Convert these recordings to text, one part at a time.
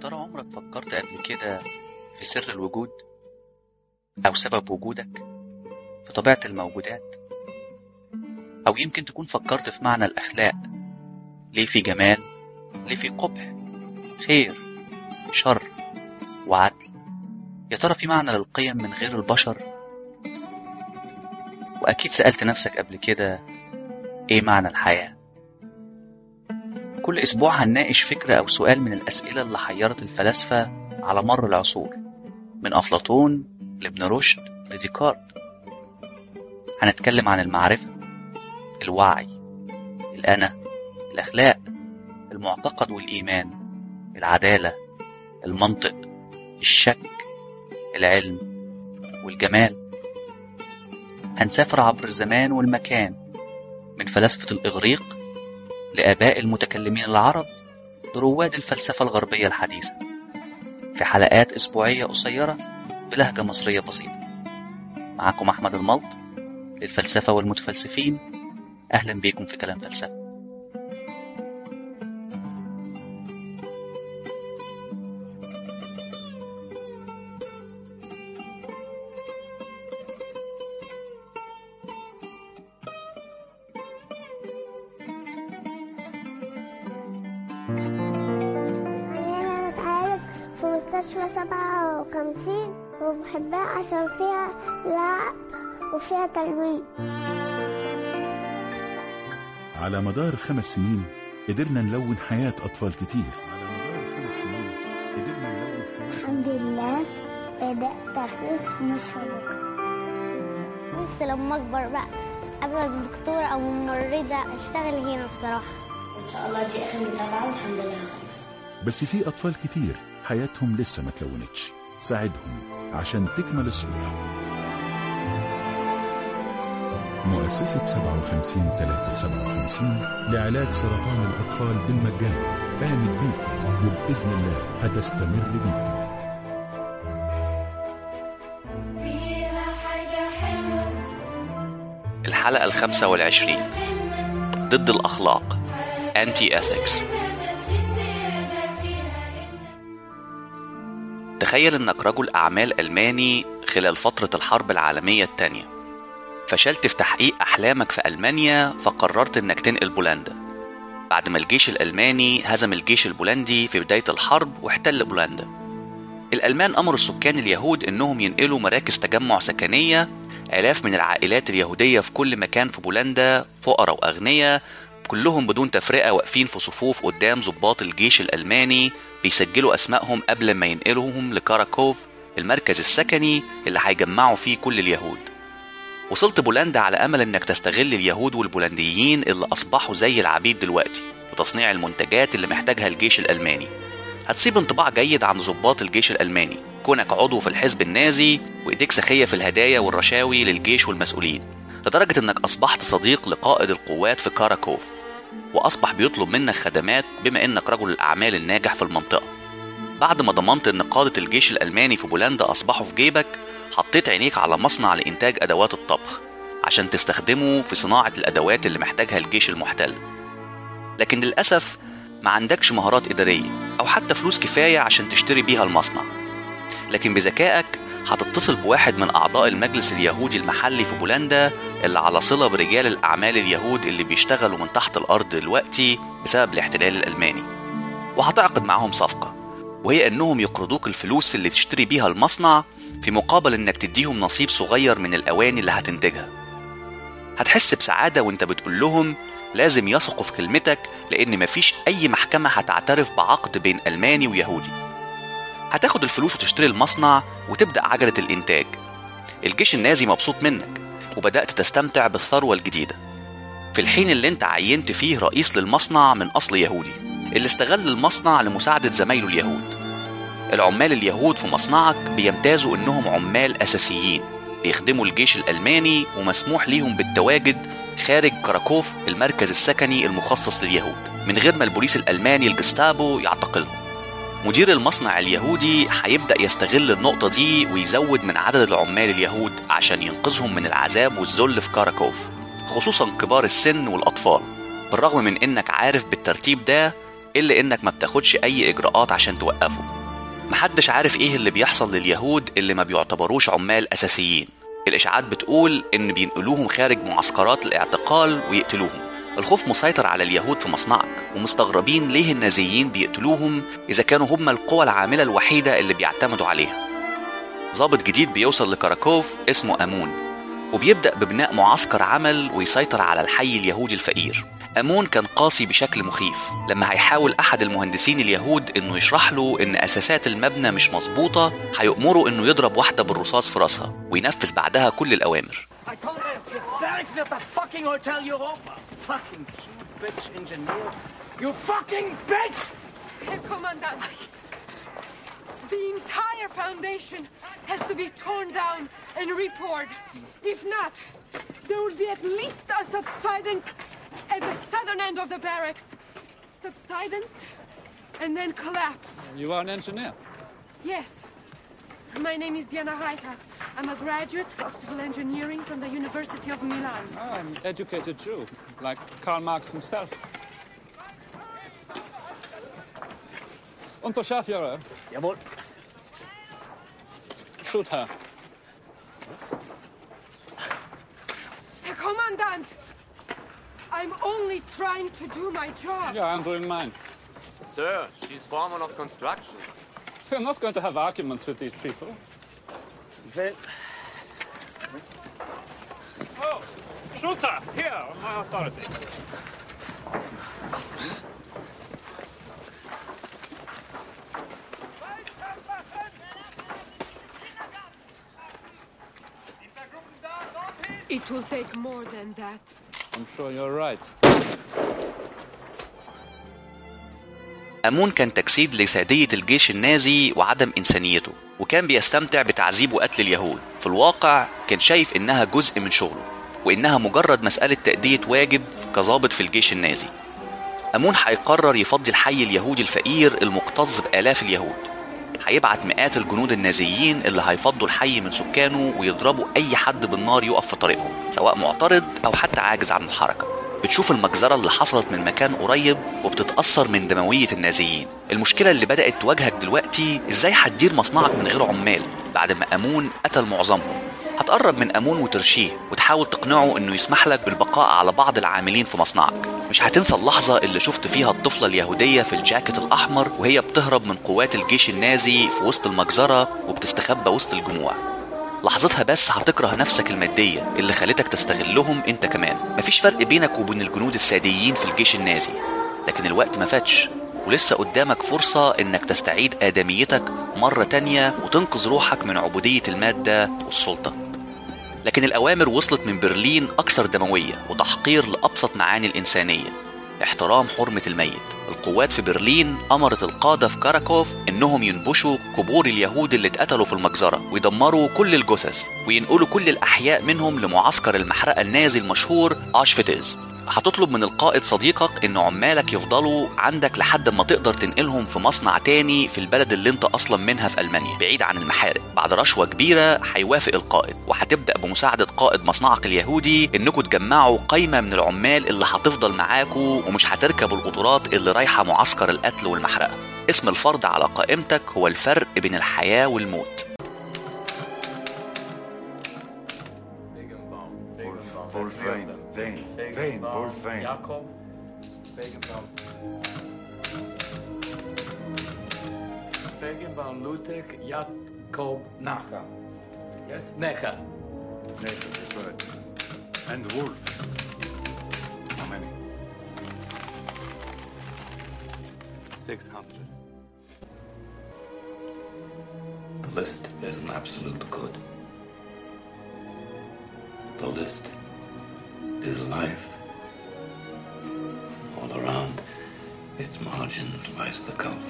ترى عمرك فكرت قبل كده في سر الوجود أو سبب وجودك في طبيعة الموجودات أو يمكن تكون فكرت في معنى الأخلاق ليه في جمال ليه في قبح خير شر وعدل يا ترى في معنى للقيم من غير البشر وأكيد سألت نفسك قبل كده إيه معنى الحياة كل أسبوع هنناقش فكرة أو سؤال من الأسئلة اللي حيرت الفلاسفة على مر العصور من أفلاطون لابن رشد لديكارت هنتكلم عن المعرفة الوعي الأنا الأخلاق المعتقد والإيمان العدالة المنطق الشك العلم والجمال هنسافر عبر الزمان والمكان من فلاسفة الإغريق لآباء المتكلمين العرب لرواد الفلسفة الغربية الحديثة في حلقات أسبوعية قصيرة بلهجة مصرية بسيطة معكم أحمد الملط للفلسفة والمتفلسفين أهلا بيكم في كلام فلسفة أنا بتعالج في مستشفى سبعة وخمسين وبحبها عشان فيها لعب وفيها تلوين على مدار خمس سنين قدرنا نلون حياة أطفال كتير على مدار خمس سنين قدرنا نلون حياة الحمد لله بدأت أخف مش هبقى نفسي لما أكبر بقى أبقى دكتورة أو ممرضة أشتغل هنا بصراحة ان شاء الله دي اخر متابعه والحمد لله خلص بس في أطفال كتير حياتهم لسه ما تلونتش ساعدهم عشان تكمل الصورة مؤسسة 57 357 لعلاج سرطان الأطفال بالمجان قامت بيكم وبإذن الله هتستمر بيكم الحلقة الخامسة والعشرين ضد الأخلاق Anti Ethics تخيل إنك رجل أعمال ألماني خلال فترة الحرب العالمية الثانية فشلت في تحقيق أحلامك في ألمانيا فقررت إنك تنقل بولندا بعد ما الجيش الألماني هزم الجيش البولندي في بداية الحرب واحتل بولندا الألمان أمروا السكان اليهود إنهم ينقلوا مراكز تجمع سكنية آلاف من العائلات اليهودية في كل مكان في بولندا فقراء وأغنياء كلهم بدون تفرقة واقفين في صفوف قدام ضباط الجيش الألماني بيسجلوا أسمائهم قبل ما ينقلوهم لكاراكوف المركز السكني اللي هيجمعوا فيه كل اليهود وصلت بولندا على أمل إنك تستغل اليهود والبولنديين اللي أصبحوا زي العبيد دلوقتي وتصنيع المنتجات اللي محتاجها الجيش الألماني هتسيب انطباع جيد عن ضباط الجيش الألماني كونك عضو في الحزب النازي وإيديك سخية في الهدايا والرشاوي للجيش والمسؤولين لدرجة إنك أصبحت صديق لقائد القوات في كاراكوف وأصبح بيطلب منك خدمات بما إنك رجل الأعمال الناجح في المنطقة بعد ما ضمنت إن قادة الجيش الألماني في بولندا أصبحوا في جيبك حطيت عينيك على مصنع لإنتاج أدوات الطبخ عشان تستخدمه في صناعة الأدوات اللي محتاجها الجيش المحتل لكن للأسف ما عندكش مهارات إدارية أو حتى فلوس كفاية عشان تشتري بيها المصنع لكن بذكائك هتتصل بواحد من أعضاء المجلس اليهودي المحلي في بولندا اللي على صلة برجال الأعمال اليهود اللي بيشتغلوا من تحت الأرض دلوقتي بسبب الاحتلال الألماني وهتعقد معاهم صفقة وهي إنهم يقرضوك الفلوس اللي تشتري بيها المصنع في مقابل إنك تديهم نصيب صغير من الأواني اللي هتنتجها هتحس بسعادة وإنت بتقول لهم لازم يثقوا في كلمتك لأن مفيش أي محكمة هتعترف بعقد بين ألماني ويهودي هتاخد الفلوس وتشتري المصنع وتبدأ عجلة الإنتاج الجيش النازي مبسوط منك وبدأت تستمتع بالثروة الجديدة في الحين اللي انت عينت فيه رئيس للمصنع من أصل يهودي اللي استغل المصنع لمساعدة زمايله اليهود العمال اليهود في مصنعك بيمتازوا انهم عمال اساسيين بيخدموا الجيش الالماني ومسموح ليهم بالتواجد خارج كراكوف المركز السكني المخصص لليهود من غير ما البوليس الالماني الجستابو يعتقلهم مدير المصنع اليهودي هيبدأ يستغل النقطة دي ويزود من عدد العمال اليهود عشان ينقذهم من العذاب والذل في كاراكوف خصوصا كبار السن والأطفال بالرغم من إنك عارف بالترتيب ده إلا إنك ما بتاخدش أي إجراءات عشان توقفه محدش عارف إيه اللي بيحصل لليهود اللي ما بيعتبروش عمال أساسيين الإشاعات بتقول إن بينقلوهم خارج معسكرات الاعتقال ويقتلوهم الخوف مسيطر على اليهود في مصنعك ومستغربين ليه النازيين بيقتلوهم إذا كانوا هم القوى العاملة الوحيدة اللي بيعتمدوا عليها ضابط جديد بيوصل لكاراكوف اسمه أمون وبيبدأ ببناء معسكر عمل ويسيطر على الحي اليهودي الفقير أمون كان قاسي بشكل مخيف لما هيحاول أحد المهندسين اليهود إنه يشرح له إن أساسات المبنى مش مظبوطة هيأمره إنه يضرب واحدة بالرصاص في راسها وينفذ بعدها كل الأوامر I told you it's the barracks at the fucking Hotel Europa. Fucking Jew bitch engineer. You fucking bitch! Herr Kommandant, the entire foundation has to be torn down and repoured. If not, there will be at least a subsidence at the southern end of the barracks. Subsidence and then collapse. You are an engineer. Yes. My name is Diana Reiter. I'm a graduate of civil engineering from the University of Milan. Ah, an educated Jew, like Karl Marx himself. Unterscharführer, Jawohl. shoot her. Herr Kommandant, I'm only trying to do my job. Yeah, I'm doing mine. Sir, she's foreman of construction. We're not going to have arguments with these people. Well, Oh, shoot her! Here, on my authority. It will take more than that. I'm sure you're right. أمون كان تجسيد لسادية الجيش النازي وعدم إنسانيته وكان بيستمتع بتعذيب وقتل اليهود في الواقع كان شايف إنها جزء من شغله وإنها مجرد مسألة تأدية واجب كظابط في الجيش النازي أمون هيقرر يفضي الحي اليهودي الفقير المكتظ بآلاف اليهود هيبعت مئات الجنود النازيين اللي هيفضوا الحي من سكانه ويضربوا أي حد بالنار يقف في طريقهم سواء معترض أو حتى عاجز عن الحركة بتشوف المجزرة اللي حصلت من مكان قريب وبتتأثر من دموية النازيين المشكلة اللي بدأت تواجهك دلوقتي ازاي هتدير مصنعك من غير عمال بعد ما أمون قتل معظمهم هتقرب من أمون وترشيه وتحاول تقنعه إنه يسمح لك بالبقاء على بعض العاملين في مصنعك مش هتنسى اللحظة اللي شفت فيها الطفلة اليهودية في الجاكيت الأحمر وهي بتهرب من قوات الجيش النازي في وسط المجزرة وبتستخبى وسط الجموع لحظتها بس هتكره نفسك المادية اللي خلتك تستغلهم انت كمان مفيش فرق بينك وبين الجنود الساديين في الجيش النازي لكن الوقت ما فاتش ولسه قدامك فرصة انك تستعيد آدميتك مرة تانية وتنقذ روحك من عبودية المادة والسلطة لكن الأوامر وصلت من برلين أكثر دموية وتحقير لأبسط معاني الإنسانية احترام حرمة الميت القوات في برلين أمرت القادة في كاراكوف إنهم ينبشوا قبور اليهود اللي اتقتلوا في المجزرة ويدمروا كل الجثث وينقلوا كل الأحياء منهم لمعسكر المحرقة النازي المشهور أشفتيز هتطلب من القائد صديقك ان عمالك يفضلوا عندك لحد ما تقدر تنقلهم في مصنع تاني في البلد اللي انت اصلا منها في المانيا بعيد عن المحارق بعد رشوه كبيره هيوافق القائد وهتبدا بمساعده قائد مصنعك اليهودي انكم تجمعوا قايمه من العمال اللي هتفضل معاكوا ومش هتركب القطورات اللي رايحه معسكر القتل والمحرقه اسم الفرد على قائمتك هو الفرق بين الحياه والموت Wolfgang, Wein, Wein, Wolfgang. Jakob. Wegenbaum. Wegenbaum, Ludwig, Jakob, Nacher. Yes? Necher. Nathan, that's right. And Wolf. How many? 600. The list is an absolute good. The list is life. All around its margins lies the gulf.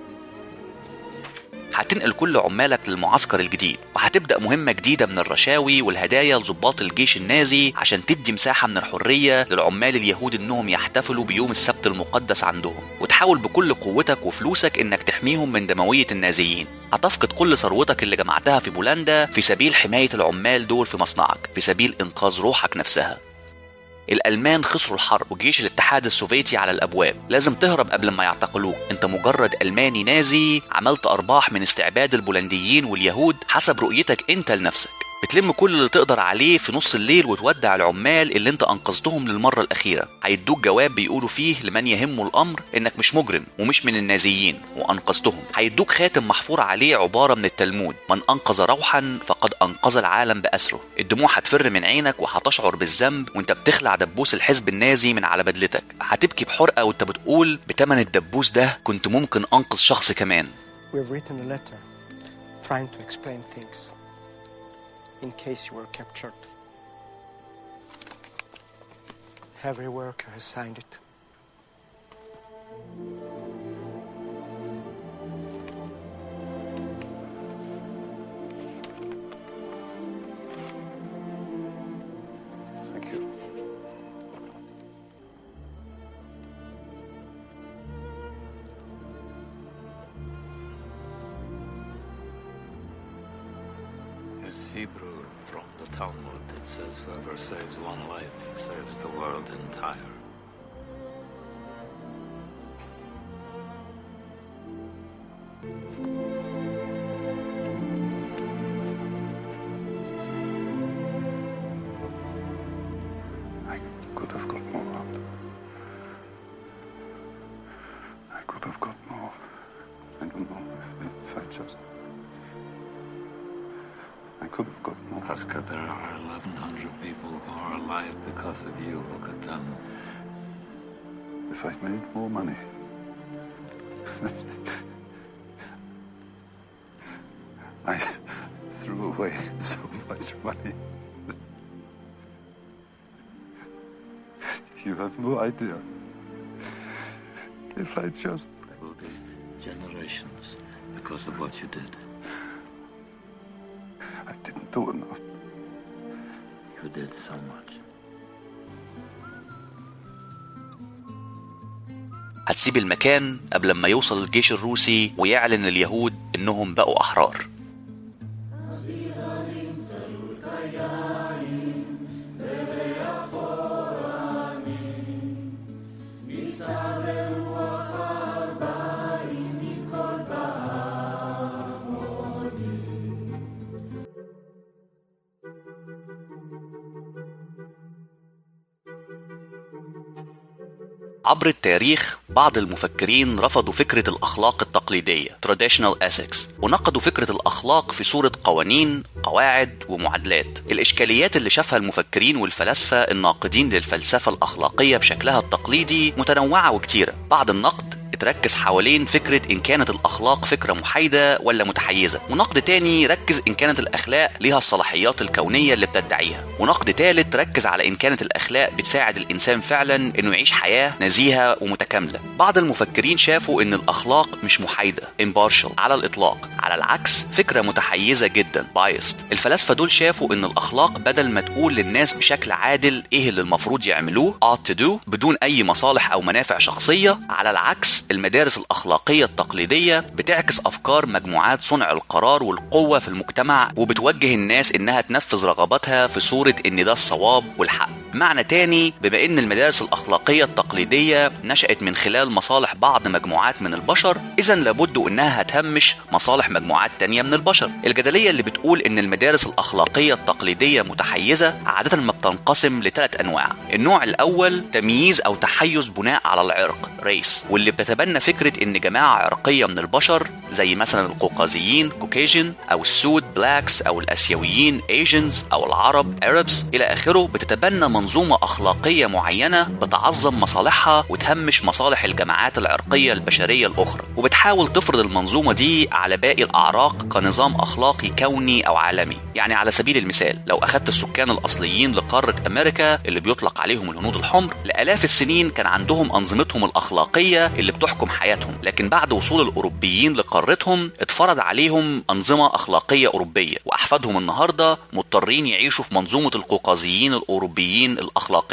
هتنقل كل عمالك للمعسكر الجديد وهتبدأ مهمة جديدة من الرشاوي والهدايا لضباط الجيش النازي عشان تدي مساحة من الحرية للعمال اليهود انهم يحتفلوا بيوم السبت المقدس عندهم وتحاول بكل قوتك وفلوسك انك تحميهم من دموية النازيين هتفقد كل ثروتك اللي جمعتها في بولندا في سبيل حماية العمال دول في مصنعك في سبيل انقاذ روحك نفسها الألمان خسروا الحرب وجيش الاتحاد السوفيتي على الأبواب لازم تهرب قبل ما يعتقلوك أنت مجرد ألماني نازي عملت أرباح من استعباد البولنديين واليهود حسب رؤيتك أنت لنفسك بتلم كل اللي تقدر عليه في نص الليل وتودع العمال اللي انت انقذتهم للمرة الأخيرة هيدوك جواب بيقولوا فيه لمن يهمه الأمر انك مش مجرم ومش من النازيين وأنقذتهم هيدوك خاتم محفور عليه عبارة من التلمود من أنقذ روحا فقد أنقذ العالم بأسره الدموع هتفر من عينك وهتشعر بالذنب وانت بتخلع دبوس الحزب النازي من على بدلتك هتبكي بحرقة وانت بتقول بتمن الدبوس ده كنت ممكن أنقذ شخص كمان We've written a letter trying to explain things in case you were captured. Every worker has signed it. Thank you. It's Hebrew from the Talmud. It says, Whoever saves one life saves the world entire. I could have got more out. I could have got more. I don't know if I just. I could have got more. Oscar, there are 1,100 people who are alive because of you. Look at them. If I'd made more money. I threw away so much money. You have no idea. If I just. There will be generations because of what you did. I didn't do enough. You did so much. هتسيب المكان قبل ما يوصل الجيش الروسي ويعلن اليهود انهم بقوا احرار عبر التاريخ بعض المفكرين رفضوا فكرة الأخلاق التقليدية traditional ethics ونقدوا فكرة الأخلاق في صورة قوانين قواعد ومعادلات الإشكاليات اللي شافها المفكرين والفلاسفة الناقدين للفلسفة الأخلاقية بشكلها التقليدي متنوعة وكتيرة بعض النقد اتركز حوالين فكرة إن كانت الأخلاق فكرة محايدة ولا متحيزة ونقد تاني ركز إن كانت الأخلاق ليها الصلاحيات الكونية اللي بتدعيها ونقد تالت ركز على إن كانت الأخلاق بتساعد الإنسان فعلا إنه يعيش حياة نزيهة ومتكاملة بعض المفكرين شافوا إن الأخلاق مش محايدة impartial على الإطلاق على العكس فكرة متحيزة جدا biased الفلاسفة دول شافوا إن الأخلاق بدل ما تقول للناس بشكل عادل إيه اللي المفروض يعملوه ought to do بدون أي مصالح أو منافع شخصية على العكس المدارس الأخلاقية التقليدية بتعكس أفكار مجموعات صنع القرار والقوة في المجتمع وبتوجه الناس إنها تنفذ رغباتها في صورة إن ده الصواب والحق معنى تاني بما إن المدارس الأخلاقية التقليدية نشأت من خلال مصالح بعض مجموعات من البشر إذا لابد إنها هتهمش مصالح مجموعات تانية من البشر الجدلية اللي بتقول إن المدارس الأخلاقية التقليدية متحيزة عادة ما بتنقسم لثلاث أنواع النوع الأول تمييز أو تحيز بناء على العرق ريس واللي بتتبنى فكرة إن جماعة عرقية من البشر زي مثلا القوقازيين كوكيجن أو السود بلاكس أو الآسيويين ايجنز أو العرب اربس إلى آخره بتتبنى منظومة أخلاقية معينة بتعظم مصالحها وتهمش مصالح الجماعات العرقية البشرية الأخرى وبتحاول تفرض المنظومة دي على باقي الأعراق كنظام أخلاقي كوني أو عالمي يعني على سبيل المثال لو أخدت السكان الأصليين لقارة أمريكا اللي بيطلق عليهم الهنود الحمر لآلاف السنين كان عندهم أنظمتهم الأخلاقية اللي بتحكم حياتهم لكن بعد وصول الأوروبيين لقارتهم اتفرض عليهم أنظمة أخلاقية أوروبية وأحفادهم النهاردة مضطرين يعيشوا في منظومة القوقازيين الأوروبيين الأخلاقية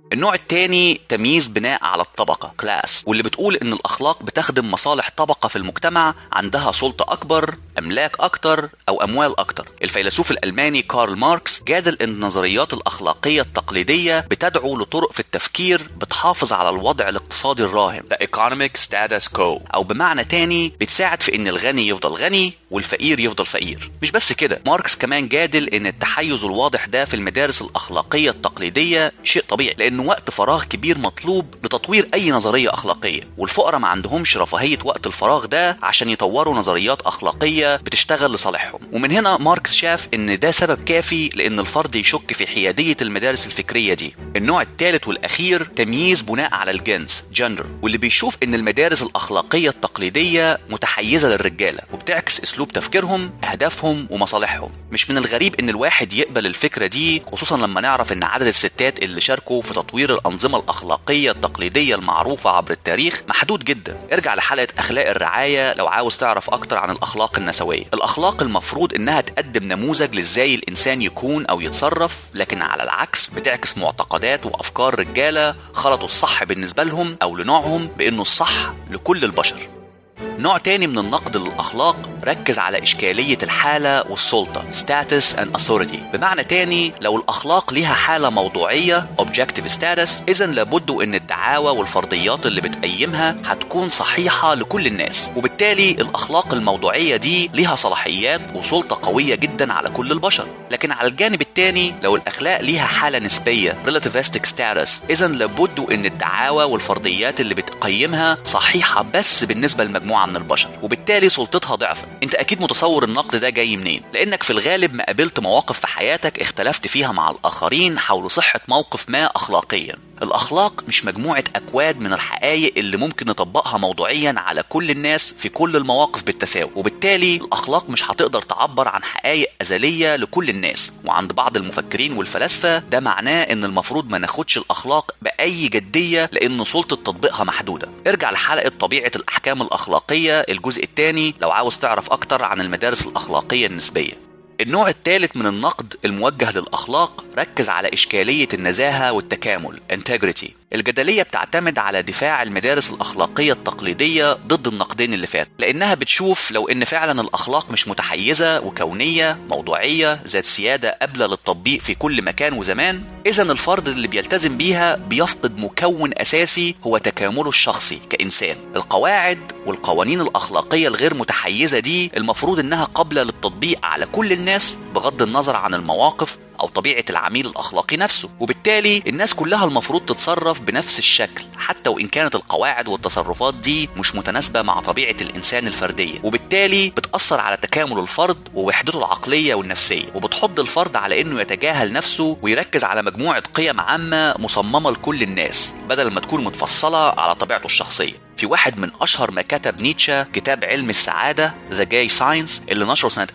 النوع التاني تمييز بناء على الطبقة كلاس واللي بتقول ان الاخلاق بتخدم مصالح طبقة في المجتمع عندها سلطة اكبر املاك اكتر او اموال اكتر الفيلسوف الالماني كارل ماركس جادل ان النظريات الاخلاقية التقليدية بتدعو لطرق في التفكير بتحافظ على الوضع الاقتصادي الراهن The economic status quo او بمعنى تاني بتساعد في ان الغني يفضل غني والفقير يفضل فقير مش بس كده ماركس كمان جادل ان التحيز الواضح ده في المدارس الاخلاقيه التقليديه شيء طبيعي لانه وقت فراغ كبير مطلوب لتطوير اي نظريه اخلاقيه والفقراء ما عندهمش رفاهيه وقت الفراغ ده عشان يطوروا نظريات اخلاقيه بتشتغل لصالحهم ومن هنا ماركس شاف ان ده سبب كافي لان الفرد يشك في حياديه المدارس الفكريه دي النوع الثالث والاخير تمييز بناء على الجنس جندر واللي بيشوف ان المدارس الاخلاقيه التقليديه متحيزه للرجاله وبتعكس اسلوب تفكيرهم اهدافهم ومصالحهم مش من الغريب ان الواحد يقبل الفكره دي خصوصا لما نعرف ان عدد الستات اللي شاركوا في تطوير الانظمه الاخلاقيه التقليديه المعروفه عبر التاريخ محدود جدا ارجع لحلقه اخلاق الرعايه لو عاوز تعرف اكتر عن الاخلاق النسويه الاخلاق المفروض انها تقدم نموذج لازاي الانسان يكون او يتصرف لكن على العكس بتعكس معتقدات وافكار رجاله خلطوا الصح بالنسبه لهم او لنوعهم بانه الصح لكل البشر نوع تاني من النقد للأخلاق ركز على إشكالية الحالة والسلطة status and authority بمعنى تاني لو الأخلاق ليها حالة موضوعية objective status إذا لابد أن الدعاوى والفرضيات اللي بتقيمها هتكون صحيحة لكل الناس وبالتالي الأخلاق الموضوعية دي ليها صلاحيات وسلطة قوية جدا على كل البشر لكن على الجانب التاني لو الأخلاق ليها حالة نسبية relativistic status إذا لابد أن الدعاوى والفرضيات اللي بتقيمها صحيحة بس بالنسبة لمجموعة من البشر وبالتالي سلطتها ضعفت انت اكيد متصور النقد ده جاي منين لانك في الغالب ما قابلت مواقف في حياتك اختلفت فيها مع الاخرين حول صحة موقف ما اخلاقيا الأخلاق مش مجموعة أكواد من الحقائق اللي ممكن نطبقها موضوعيا على كل الناس في كل المواقف بالتساوي وبالتالي الأخلاق مش هتقدر تعبر عن حقائق أزلية لكل الناس وعند بعض المفكرين والفلاسفة ده معناه إن المفروض ما ناخدش الأخلاق بأي جدية لأن سلطة تطبيقها محدودة ارجع لحلقة طبيعة الأحكام الأخلاقية الجزء الثاني لو عاوز تعرف أكتر عن المدارس الأخلاقية النسبية النوع الثالث من النقد الموجه للأخلاق ركز على إشكالية النزاهة والتكامل integrity الجدلية بتعتمد على دفاع المدارس الأخلاقية التقليدية ضد النقدين اللي فات لأنها بتشوف لو إن فعلا الأخلاق مش متحيزة وكونية موضوعية ذات سيادة قابلة للتطبيق في كل مكان وزمان إذا الفرد اللي بيلتزم بيها بيفقد مكون أساسي هو تكامله الشخصي كإنسان القواعد والقوانين الأخلاقية الغير متحيزة دي المفروض إنها قابلة للتطبيق على كل الناس بغض النظر عن المواقف أو طبيعة العميل الأخلاقي نفسه وبالتالي الناس كلها المفروض تتصرف بنفس الشكل حتى وإن كانت القواعد والتصرفات دي مش متناسبة مع طبيعة الإنسان الفردية وبالتالي بتأثر على تكامل الفرد ووحدته العقلية والنفسية وبتحض الفرد على إنه يتجاهل نفسه ويركز على مجموعة قيم عامة مصممة لكل الناس بدل ما تكون متفصلة على طبيعته الشخصية في واحد من أشهر ما كتب نيتشه كتاب علم السعادة ذا جاي ساينس اللي نشره سنة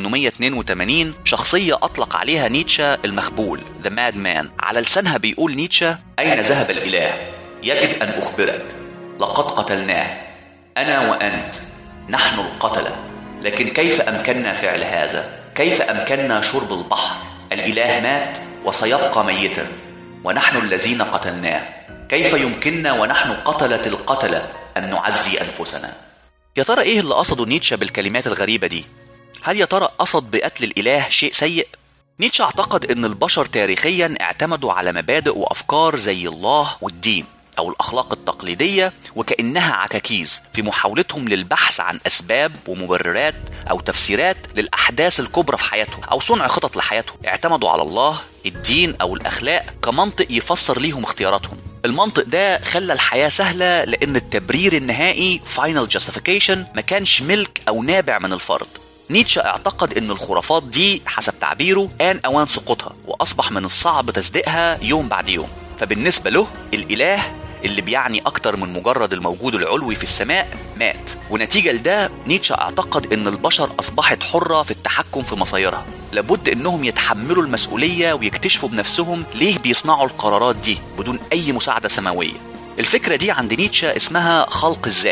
1882 شخصية أطلق عليها نيتشه المخبول ذا ماد مان على لسانها بيقول نيتشه أين ذهب الإله؟ يجب أن أخبرك لقد قتلناه أنا وأنت نحن القتلة لكن كيف أمكننا فعل هذا؟ كيف أمكننا شرب البحر؟ الإله مات وسيبقى ميتا ونحن الذين قتلناه كيف يمكننا ونحن قتلة القتلة أن نعزي أنفسنا؟ يا ترى إيه اللي قصده نيتشه بالكلمات الغريبة دي؟ هل يا ترى قصد بقتل الإله شيء سيء؟ نيتشه اعتقد أن البشر تاريخيا اعتمدوا على مبادئ وأفكار زي الله والدين أو الأخلاق التقليدية وكأنها عكاكيز في محاولتهم للبحث عن أسباب ومبررات أو تفسيرات للأحداث الكبرى في حياتهم أو صنع خطط لحياتهم اعتمدوا على الله الدين أو الأخلاق كمنطق يفسر ليهم اختياراتهم المنطق ده خلى الحياة سهلة لأن التبرير النهائي final justification ما كانش ملك أو نابع من الفرد نيتشه اعتقد ان الخرافات دي حسب تعبيره آن أوان سقوطها وأصبح من الصعب تصديقها يوم بعد يوم فبالنسبة له الإله اللي بيعني أكتر من مجرد الموجود العلوي في السماء مات ونتيجة لده نيتشه اعتقد أن البشر أصبحت حرة في التحكم في مصيرها لابد أنهم يتحملوا المسؤولية ويكتشفوا بنفسهم ليه بيصنعوا القرارات دي بدون أي مساعدة سماوية الفكرة دي عند نيتشه اسمها خلق الذات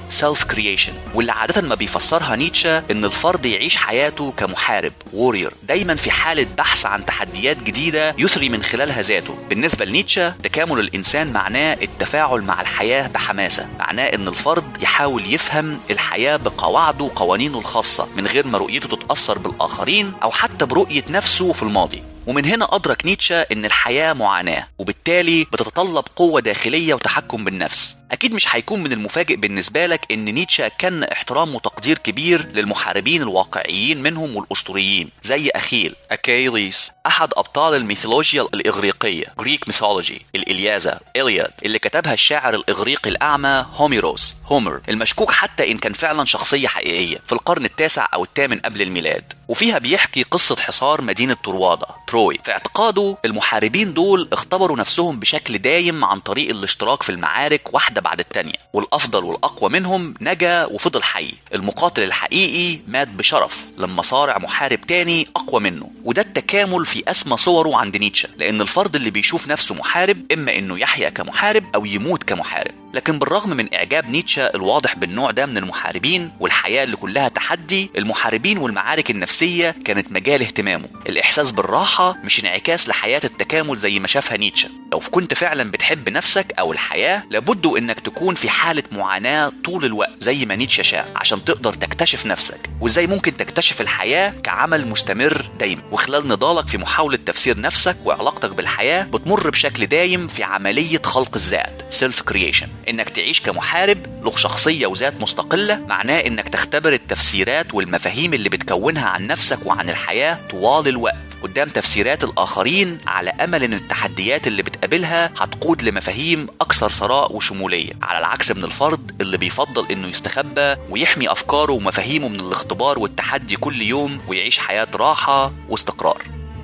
self creation واللي عادة ما بيفسرها نيتشه إن الفرد يعيش حياته كمحارب وورير دايما في حالة بحث عن تحديات جديدة يثري من خلالها ذاته بالنسبة لنيتشه تكامل الإنسان معناه التفاعل مع الحياة بحماسة معناه إن الفرد يحاول يفهم الحياة بقواعده وقوانينه الخاصة من غير ما رؤيته تتأثر بالآخرين أو حتى برؤية نفسه في الماضي ومن هنا أدرك نيتشه إن الحياة معاناة وبالتالي بتتطلب قوة داخلية وتحكم بالنفس أكيد مش هيكون من المفاجئ بالنسبة لك إن نيتشه كان احترام وتقدير كبير للمحاربين الواقعيين منهم والأسطوريين زي أخيل أكيليس أحد أبطال الميثولوجيا الإغريقية جريك ميثولوجي الإلياذة إلياد اللي كتبها الشاعر الإغريقي الأعمى هوميروس هومر المشكوك حتى إن كان فعلا شخصية حقيقية في القرن التاسع أو الثامن قبل الميلاد وفيها بيحكي قصة حصار مدينة طروادة تروي في اعتقاده المحاربين دول اختبروا نفسهم بشكل دايم عن طريق الاشتراك في المعارك واحدة بعد التانية والأفضل والأقوى منهم نجا وفضل حي المقاتل الحقيقي مات بشرف لما صارع محارب تاني أقوى منه وده التكامل في أسمى صوره عند نيتشه لأن الفرد اللي بيشوف نفسه محارب إما إنه يحيا كمحارب أو يموت كمحارب لكن بالرغم من إعجاب نيتشه الواضح بالنوع ده من المحاربين والحياة اللي كلها تحدي المحاربين والمعارك النفسية كانت مجال اهتمامه الإحساس بالراحة مش انعكاس لحياة التكامل زي ما شافها نيتشه لو كنت فعلا بتحب نفسك أو الحياة لابد إنك تكون في حالة معاناة طول الوقت زي ما نيتشه شاف عشان تقدر تكتشف نفسك وإزاي ممكن تكتشف الحياة كعمل مستمر دايما وخلال نضالك في محاولة تفسير نفسك وعلاقتك بالحياة بتمر بشكل دايم في عملية خلق الذات سيلف كرييشن انك تعيش كمحارب له شخصيه وذات مستقله معناه انك تختبر التفسيرات والمفاهيم اللي بتكونها عن نفسك وعن الحياه طوال الوقت قدام تفسيرات الآخرين على أمل إن التحديات اللي بتقابلها هتقود لمفاهيم أكثر ثراء وشمولية على العكس من الفرد اللي بيفضل إنه يستخبى ويحمي أفكاره ومفاهيمه من الاختبار والتحدي كل يوم ويعيش حياة راحة واستقرار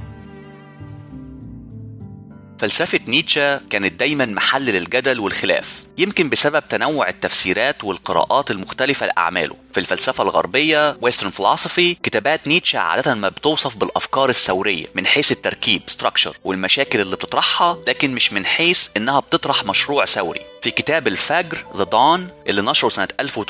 فلسفة نيتشه كانت دايما محل للجدل والخلاف يمكن بسبب تنوع التفسيرات والقراءات المختلفة لأعماله في الفلسفة الغربية Western Philosophy كتابات نيتشه عادة ما بتوصف بالأفكار الثورية من حيث التركيب structure والمشاكل اللي بتطرحها لكن مش من حيث إنها بتطرح مشروع ثوري في كتاب الفجر The Dawn اللي نشره سنة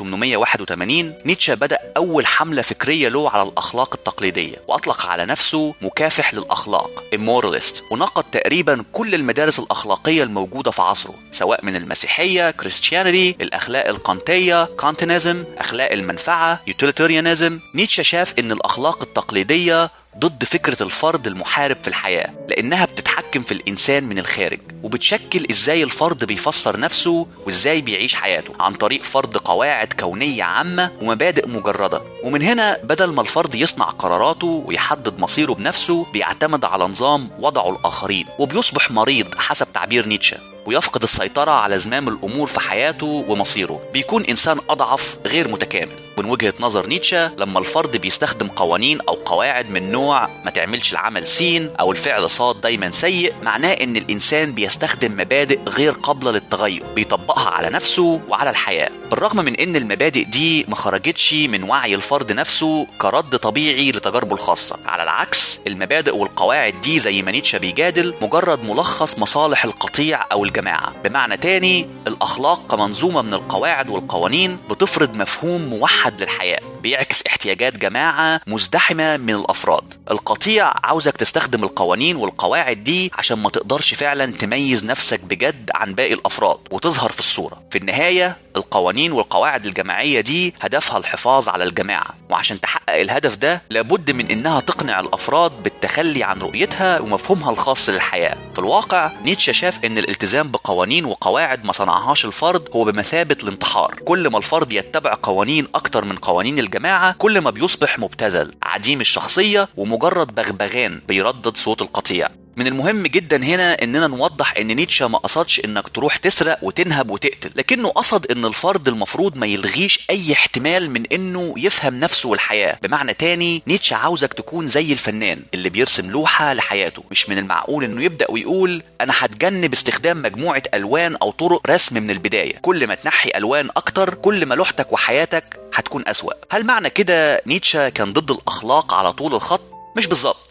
1881 نيتشه بدأ أول حملة فكرية له على الأخلاق التقليدية وأطلق على نفسه مكافح للأخلاق Immoralist ونقد تقريبا كل المدارس الأخلاقية الموجودة في عصره سواء من المسيحية كريستيانيتي الأخلاق القانتية كانتينيزم أخلاق المنفعة يوتيليتيريانيزم نيتشه شاف إن الأخلاق التقليدية ضد فكرة الفرد المحارب في الحياة لأنها بتتحكم في الإنسان من الخارج وبتشكل إزاي الفرد بيفسر نفسه وإزاي بيعيش حياته عن طريق فرض قواعد كونية عامة ومبادئ مجردة ومن هنا بدل ما الفرد يصنع قراراته ويحدد مصيره بنفسه بيعتمد على نظام وضعه الآخرين وبيصبح مريض حسب تعبير نيتشه ويفقد السيطرة على زمام الأمور في حياته ومصيره بيكون إنسان أضعف غير متكامل من وجهة نظر نيتشه لما الفرد بيستخدم قوانين أو قواعد من نوع ما تعملش العمل سين أو الفعل صاد دايما سيء معناه إن الإنسان بيستخدم مبادئ غير قابلة للتغير بيطبقها على نفسه وعلى الحياة بالرغم من إن المبادئ دي ما خرجتش من وعي الفرد نفسه كرد طبيعي لتجاربه الخاصة على العكس المبادئ والقواعد دي زي ما نيتشه بيجادل مجرد ملخص مصالح القطيع أو الجماعة بمعنى تاني الأخلاق كمنظومة من القواعد والقوانين بتفرض مفهوم موحد للحياة بيعكس احتياجات جماعة مزدحمة من الأفراد القطيع عاوزك تستخدم القوانين والقواعد دي عشان ما تقدرش فعلا تميز نفسك بجد عن باقي الأفراد وتظهر في الصورة في النهاية القوانين والقواعد الجماعية دي هدفها الحفاظ على الجماعة وعشان تحقق الهدف ده لابد من إنها تقنع الأفراد بالتخلي عن رؤيتها ومفهومها الخاص للحياة في الواقع نيتشه شاف إن الالتزام بقوانين وقواعد ما صنعهاش الفرد هو بمثابة الانتحار كل ما الفرد يتبع قوانين أكتر من قوانين الجماعة كل ما بيصبح مبتذل عديم الشخصية ومجرد بغبغان بيردد صوت القطيع من المهم جدا هنا اننا نوضح ان نيتشه ما قصدش انك تروح تسرق وتنهب وتقتل لكنه قصد ان الفرد المفروض ما يلغيش اي احتمال من انه يفهم نفسه والحياه بمعنى تاني نيتشه عاوزك تكون زي الفنان اللي بيرسم لوحه لحياته مش من المعقول انه يبدا ويقول انا هتجنب استخدام مجموعه الوان او طرق رسم من البدايه كل ما تنحي الوان اكتر كل ما لوحتك وحياتك هتكون اسوا هل معنى كده نيتشه كان ضد الاخلاق على طول الخط مش بالظبط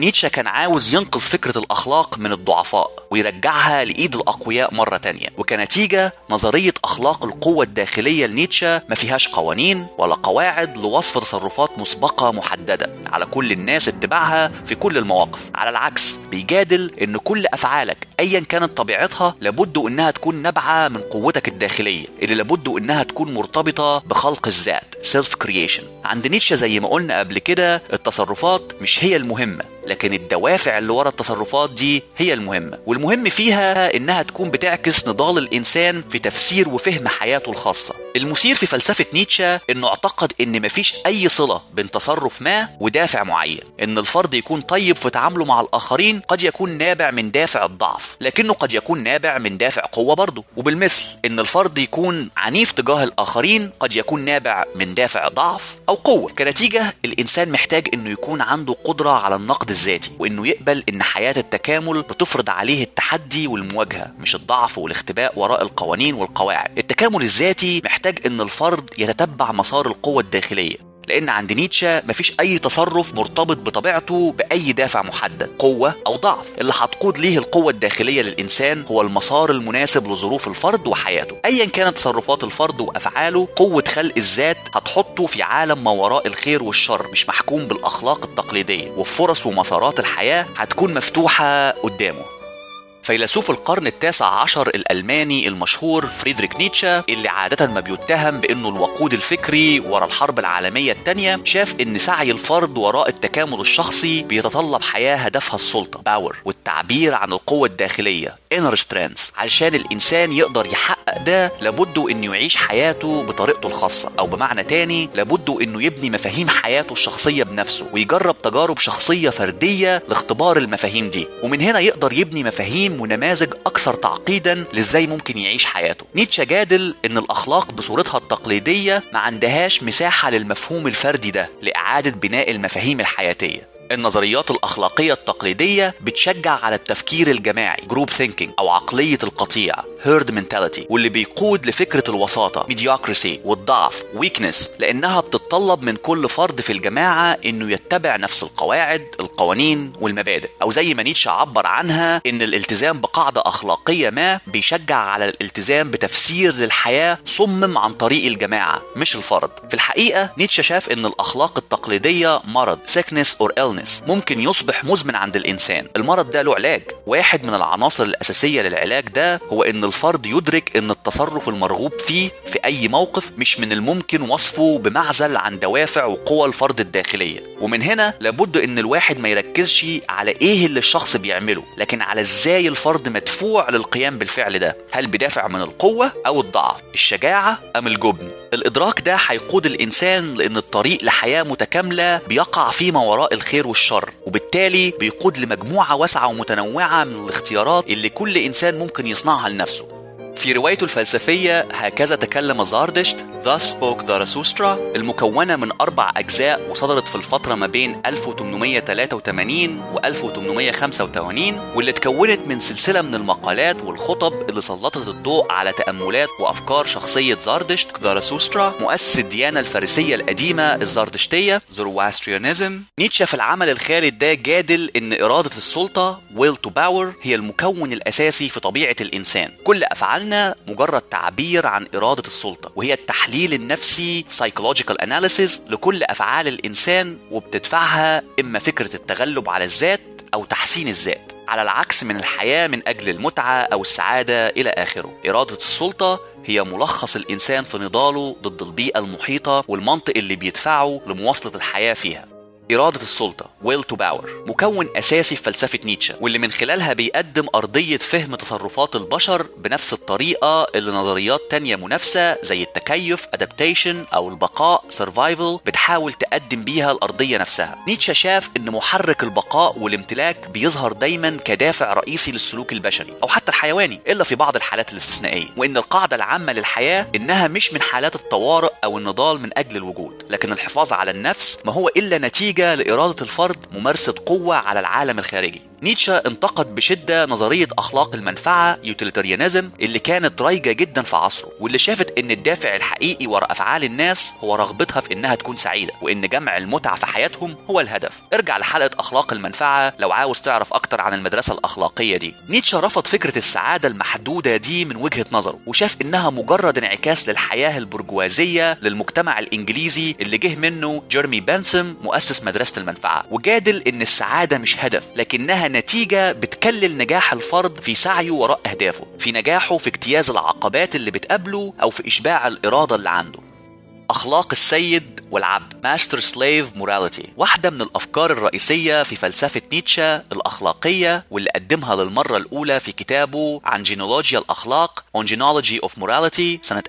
نيتشه كان عاوز ينقذ فكرة الأخلاق من الضعفاء ويرجعها لإيد الأقوياء مرة تانية وكنتيجة نظرية أخلاق القوة الداخلية لنيتشه ما فيهاش قوانين ولا قواعد لوصف تصرفات مسبقة محددة على كل الناس اتباعها في كل المواقف على العكس بيجادل إن كل أفعالك أيا كانت طبيعتها لابد إنها تكون نابعة من قوتك الداخلية اللي لابد إنها تكون مرتبطة بخلق الذات سيلف كرييشن عند نيتشه زي ما قلنا قبل كده التصرفات مش هي المهمة لكن الدوافع اللي ورا التصرفات دي هي المهمة والمهم فيها إنها تكون بتعكس نضال الإنسان في تفسير وفهم حياته الخاصة المثير في فلسفة نيتشه إنه اعتقد إن مفيش أي صلة بين تصرف ما ودافع معين إن الفرد يكون طيب في تعامله مع الآخرين قد يكون نابع من دافع الضعف لكنه قد يكون نابع من دافع قوة برضه وبالمثل إن الفرد يكون عنيف تجاه الآخرين قد يكون نابع من دافع ضعف أو قوة كنتيجة الإنسان محتاج إنه يكون عنده قدرة على النقد الذاتي وإنه يقبل إن حياة التكامل بتفرض عليه التحدي والمواجهة مش الضعف والاختباء وراء القوانين والقواعد التكامل الذاتي محتاج إن الفرد يتتبع مسار القوة الداخلية لان عند نيتشه مفيش اي تصرف مرتبط بطبيعته باي دافع محدد قوه او ضعف اللي هتقود ليه القوه الداخليه للانسان هو المسار المناسب لظروف الفرد وحياته ايا كانت تصرفات الفرد وافعاله قوه خلق الذات هتحطه في عالم ما وراء الخير والشر مش محكوم بالاخلاق التقليديه وفرص ومسارات الحياه هتكون مفتوحه قدامه فيلسوف القرن التاسع عشر الألماني المشهور فريدريك نيتشه اللي عادة ما بيتهم بأنه الوقود الفكري ورا الحرب العالمية الثانية شاف أن سعي الفرد وراء التكامل الشخصي بيتطلب حياة هدفها السلطة باور والتعبير عن القوة الداخلية inner strength علشان الإنسان يقدر يحقق ده لابد أنه يعيش حياته بطريقته الخاصة أو بمعنى تاني لابد أنه يبني مفاهيم حياته الشخصية بنفسه ويجرب تجارب شخصية فردية لاختبار المفاهيم دي ومن هنا يقدر يبني مفاهيم ونماذج أكثر تعقيدا لإزاي ممكن يعيش حياته نيتشه جادل إن الأخلاق بصورتها التقليدية ما عندهاش مساحة للمفهوم الفردي ده لإعادة بناء المفاهيم الحياتية النظريات الأخلاقية التقليدية بتشجع على التفكير الجماعي جروب ثينكينج أو عقلية القطيع هيرد mentality واللي بيقود لفكرة الوساطة mediocrity والضعف weakness لأنها بتتطلب من كل فرد في الجماعة إنه يتبع نفس القواعد القوانين والمبادئ أو زي ما نيتشه عبر عنها إن الالتزام بقاعدة أخلاقية ما بيشجع على الالتزام بتفسير للحياة صمم عن طريق الجماعة مش الفرد في الحقيقة نيتشه شاف إن الأخلاق التقليدية مرض sickness or illness ممكن يصبح مزمن عند الإنسان المرض ده له علاج واحد من العناصر الأساسية للعلاج ده هو إن الفرد يدرك إن التصرف المرغوب فيه في أي موقف مش من الممكن وصفه بمعزل عن دوافع وقوى الفرد الداخلية ومن هنا لابد إن الواحد ما يركزش على إيه اللي الشخص بيعمله لكن على إزاي الفرد مدفوع للقيام بالفعل ده هل بدافع من القوة أو الضعف الشجاعة أم الجبن الإدراك ده هيقود الإنسان لأن الطريق لحياة متكاملة بيقع فيه ما وراء الخير والشر وبالتالي بيقود لمجموعة واسعة ومتنوعة من الاختيارات اللي كل إنسان ممكن يصنعها لنفسه في روايته الفلسفية هكذا تكلم زاردشت Thus Spoke Zarathustra المكونة من أربع أجزاء وصدرت في الفترة ما بين 1883 و 1885 واللي اتكونت من سلسلة من المقالات والخطب اللي سلطت الضوء على تأملات وأفكار شخصية زاردشت زاراثوسترا مؤسس الديانة الفارسية القديمة الزردشتية زورواستريانيزم نيتشه في العمل الخالد ده جادل إن إرادة السلطة will to power هي المكون الأساسي في طبيعة الإنسان كل أفعالنا مجرد تعبير عن إرادة السلطة وهي التحليل النفسي psychological analysis لكل أفعال الإنسان وبتدفعها إما فكرة التغلب على الذات أو تحسين الذات على العكس من الحياة من أجل المتعة أو السعادة إلى آخره إرادة السلطة هي ملخص الإنسان في نضاله ضد البيئة المحيطة والمنطق اللي بيدفعه لمواصلة الحياة فيها إرادة السلطة will to power مكون أساسي في فلسفة نيتشه واللي من خلالها بيقدم أرضية فهم تصرفات البشر بنفس الطريقة اللي نظريات تانية منافسة زي التكيف adaptation أو البقاء survival بتحاول تقدم بيها الأرضية نفسها نيتشه شاف إن محرك البقاء والامتلاك بيظهر دايما كدافع رئيسي للسلوك البشري أو حتى الحيواني إلا في بعض الحالات الاستثنائية وإن القاعدة العامة للحياة إنها مش من حالات الطوارئ أو النضال من أجل الوجود لكن الحفاظ على النفس ما هو إلا نتيجة نتيجة لإرادة الفرد ممارسة قوة على العالم الخارجي نيتشه انتقد بشدة نظرية أخلاق المنفعة يوتيليتاريانيزم اللي كانت رايجة جدا في عصره واللي شافت إن الدافع الحقيقي وراء أفعال الناس هو رغبتها في إنها تكون سعيدة وإن جمع المتع في حياتهم هو الهدف ارجع لحلقة أخلاق المنفعة لو عاوز تعرف أكتر عن المدرسة الأخلاقية دي نيتشه رفض فكرة السعادة المحدودة دي من وجهة نظره وشاف إنها مجرد انعكاس للحياة البرجوازية للمجتمع الإنجليزي اللي جه منه جيرمي بنسم مؤسس مدرسة المنفعة وجادل إن السعادة مش هدف لكنها نتيجة بتكلل نجاح الفرد في سعيه وراء أهدافه في نجاحه في اجتياز العقبات اللي بتقابله أو في إشباع الإرادة اللي عنده أخلاق السيد والعبد ماستر سليف موراليتي واحدة من الأفكار الرئيسية في فلسفة نيتشه الأخلاقية واللي قدمها للمرة الأولى في كتابه عن جينولوجيا الأخلاق On Genealogy of Morality سنة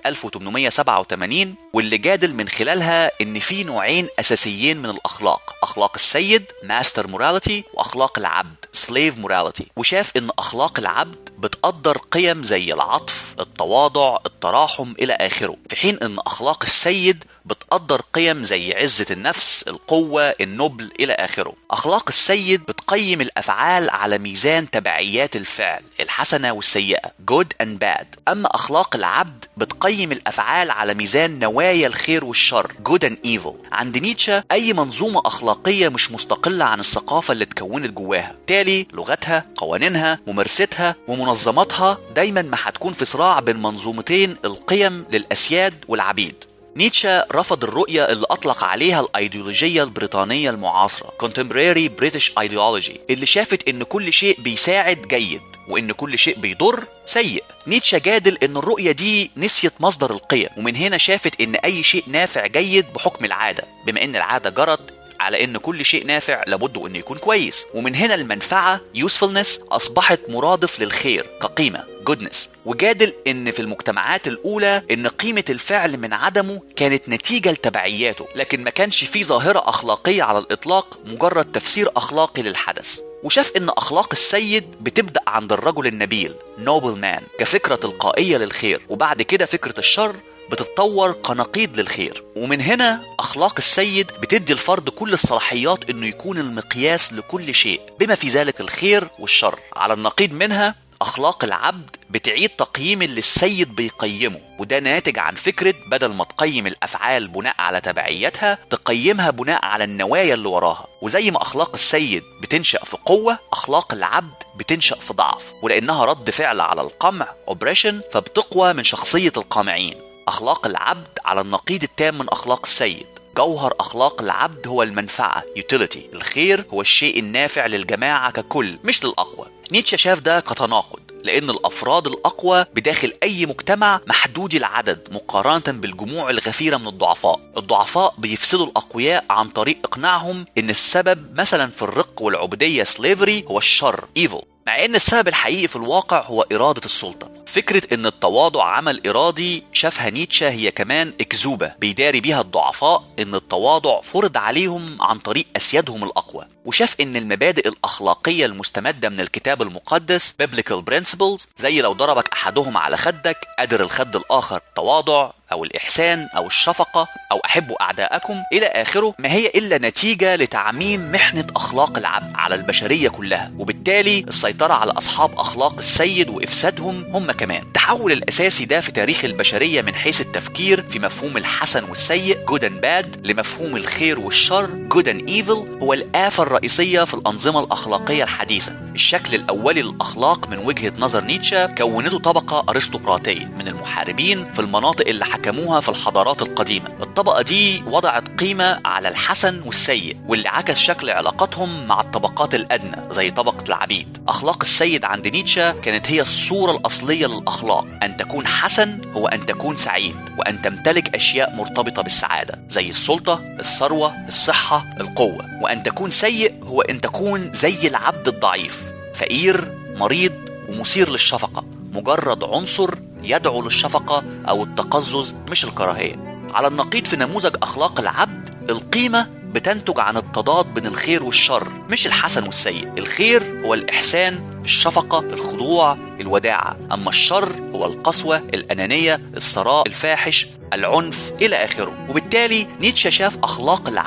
1887 واللي جادل من خلالها إن في نوعين أساسيين من الأخلاق أخلاق السيد ماستر موراليتي وأخلاق العبد سليف موراليتي وشاف إن أخلاق العبد بتقدر قيم زي العطف التواضع التراحم إلى آخره في حين إن أخلاق السيد بتقدر قيم زي عزة النفس القوة النبل إلى آخره أخلاق السيد بتقيم الأفعال على ميزان تبعيات الفعل الحسنة والسيئة good and bad أما أخلاق العبد بتقيم الأفعال على ميزان نوايا الخير والشر good and evil عند نيتشه أي منظومة أخلاقية مش مستقلة عن الثقافة اللي اتكونت جواها تالي لغتها قوانينها ممارستها ومنظماتها دايما ما هتكون في صراع بين منظومتين القيم للأسياد والعبيد نيتشه رفض الرؤية اللي أطلق عليها الأيديولوجية البريطانية المعاصرة Contemporary British Ideology اللي شافت إن كل شيء بيساعد جيد وإن كل شيء بيضر سيء نيتشه جادل إن الرؤية دي نسيت مصدر القيم ومن هنا شافت إن أي شيء نافع جيد بحكم العادة بما إن العادة جرت على ان كل شيء نافع لابد انه يكون كويس ومن هنا المنفعه usefulness اصبحت مرادف للخير كقيمه goodness وجادل ان في المجتمعات الاولى ان قيمه الفعل من عدمه كانت نتيجه لتبعياته لكن ما كانش في ظاهره اخلاقيه على الاطلاق مجرد تفسير اخلاقي للحدث وشاف ان اخلاق السيد بتبدا عند الرجل النبيل نوبل مان كفكره تلقائيه للخير وبعد كده فكره الشر بتتطور كنقيض للخير ومن هنا اخلاق السيد بتدي الفرد كل الصلاحيات انه يكون المقياس لكل شيء بما في ذلك الخير والشر على النقيض منها اخلاق العبد بتعيد تقييم اللي السيد بيقيمه وده ناتج عن فكره بدل ما تقيم الافعال بناء على تبعيتها تقيمها بناء على النوايا اللي وراها وزي ما اخلاق السيد بتنشا في قوه اخلاق العبد بتنشا في ضعف ولانها رد فعل على القمع اوبريشن فبتقوى من شخصيه القامعين أخلاق العبد على النقيض التام من أخلاق السيد جوهر أخلاق العبد هو المنفعة utility الخير هو الشيء النافع للجماعة ككل مش للأقوى نيتشه شاف ده كتناقض لأن الأفراد الأقوى بداخل أي مجتمع محدود العدد مقارنة بالجموع الغفيرة من الضعفاء الضعفاء بيفسدوا الأقوياء عن طريق إقناعهم إن السبب مثلا في الرق والعبودية slavery هو الشر evil مع ان السبب الحقيقي في الواقع هو اراده السلطه فكرة إن التواضع عمل إرادي شافها نيتشه هي كمان أكذوبة بيداري بيها الضعفاء إن التواضع فرض عليهم عن طريق أسيادهم الأقوى وشاف إن المبادئ الأخلاقية المستمدة من الكتاب المقدس Biblical Principles زي لو ضربك أحدهم على خدك قدر الخد الآخر تواضع أو الإحسان أو الشفقة أو أحبوا أعداءكم إلى آخره ما هي إلا نتيجة لتعميم محنة أخلاق العبد على البشرية كلها وبالتالي السيطرة على أصحاب أخلاق السيد وإفسادهم هم كمان التحول الأساسي ده في تاريخ البشرية من حيث التفكير في مفهوم الحسن والسيء good and bad لمفهوم الخير والشر good and evil هو الآفة الرئيسية في الأنظمة الأخلاقية الحديثة الشكل الأولي للأخلاق من وجهة نظر نيتشه كونته طبقة أرستقراطية من المحاربين في المناطق اللي حكموها في الحضارات القديمة الطبقة دي وضعت قيمة على الحسن والسيء واللي عكس شكل علاقاتهم مع الطبقات الأدنى زي طبقة العبيد أخلاق السيد عند نيتشه كانت هي الصورة الأصلية للأخلاق أن تكون حسن هو أن تكون سعيد وأن تمتلك أشياء مرتبطة بالسعادة زي السلطة الثروة الصحة القوة وأن تكون سيء هو أن تكون زي العبد الضعيف فقير مريض ومثير للشفقة مجرد عنصر يدعو للشفقة أو التقزز مش الكراهية على النقيض في نموذج أخلاق العبد القيمة بتنتج عن التضاد بين الخير والشر مش الحسن والسيء الخير هو الإحسان الشفقة الخضوع الوداعة أما الشر هو القسوة الأنانية الثراء الفاحش العنف إلى آخره وبالتالي نيتشه شاف أخلاق العبد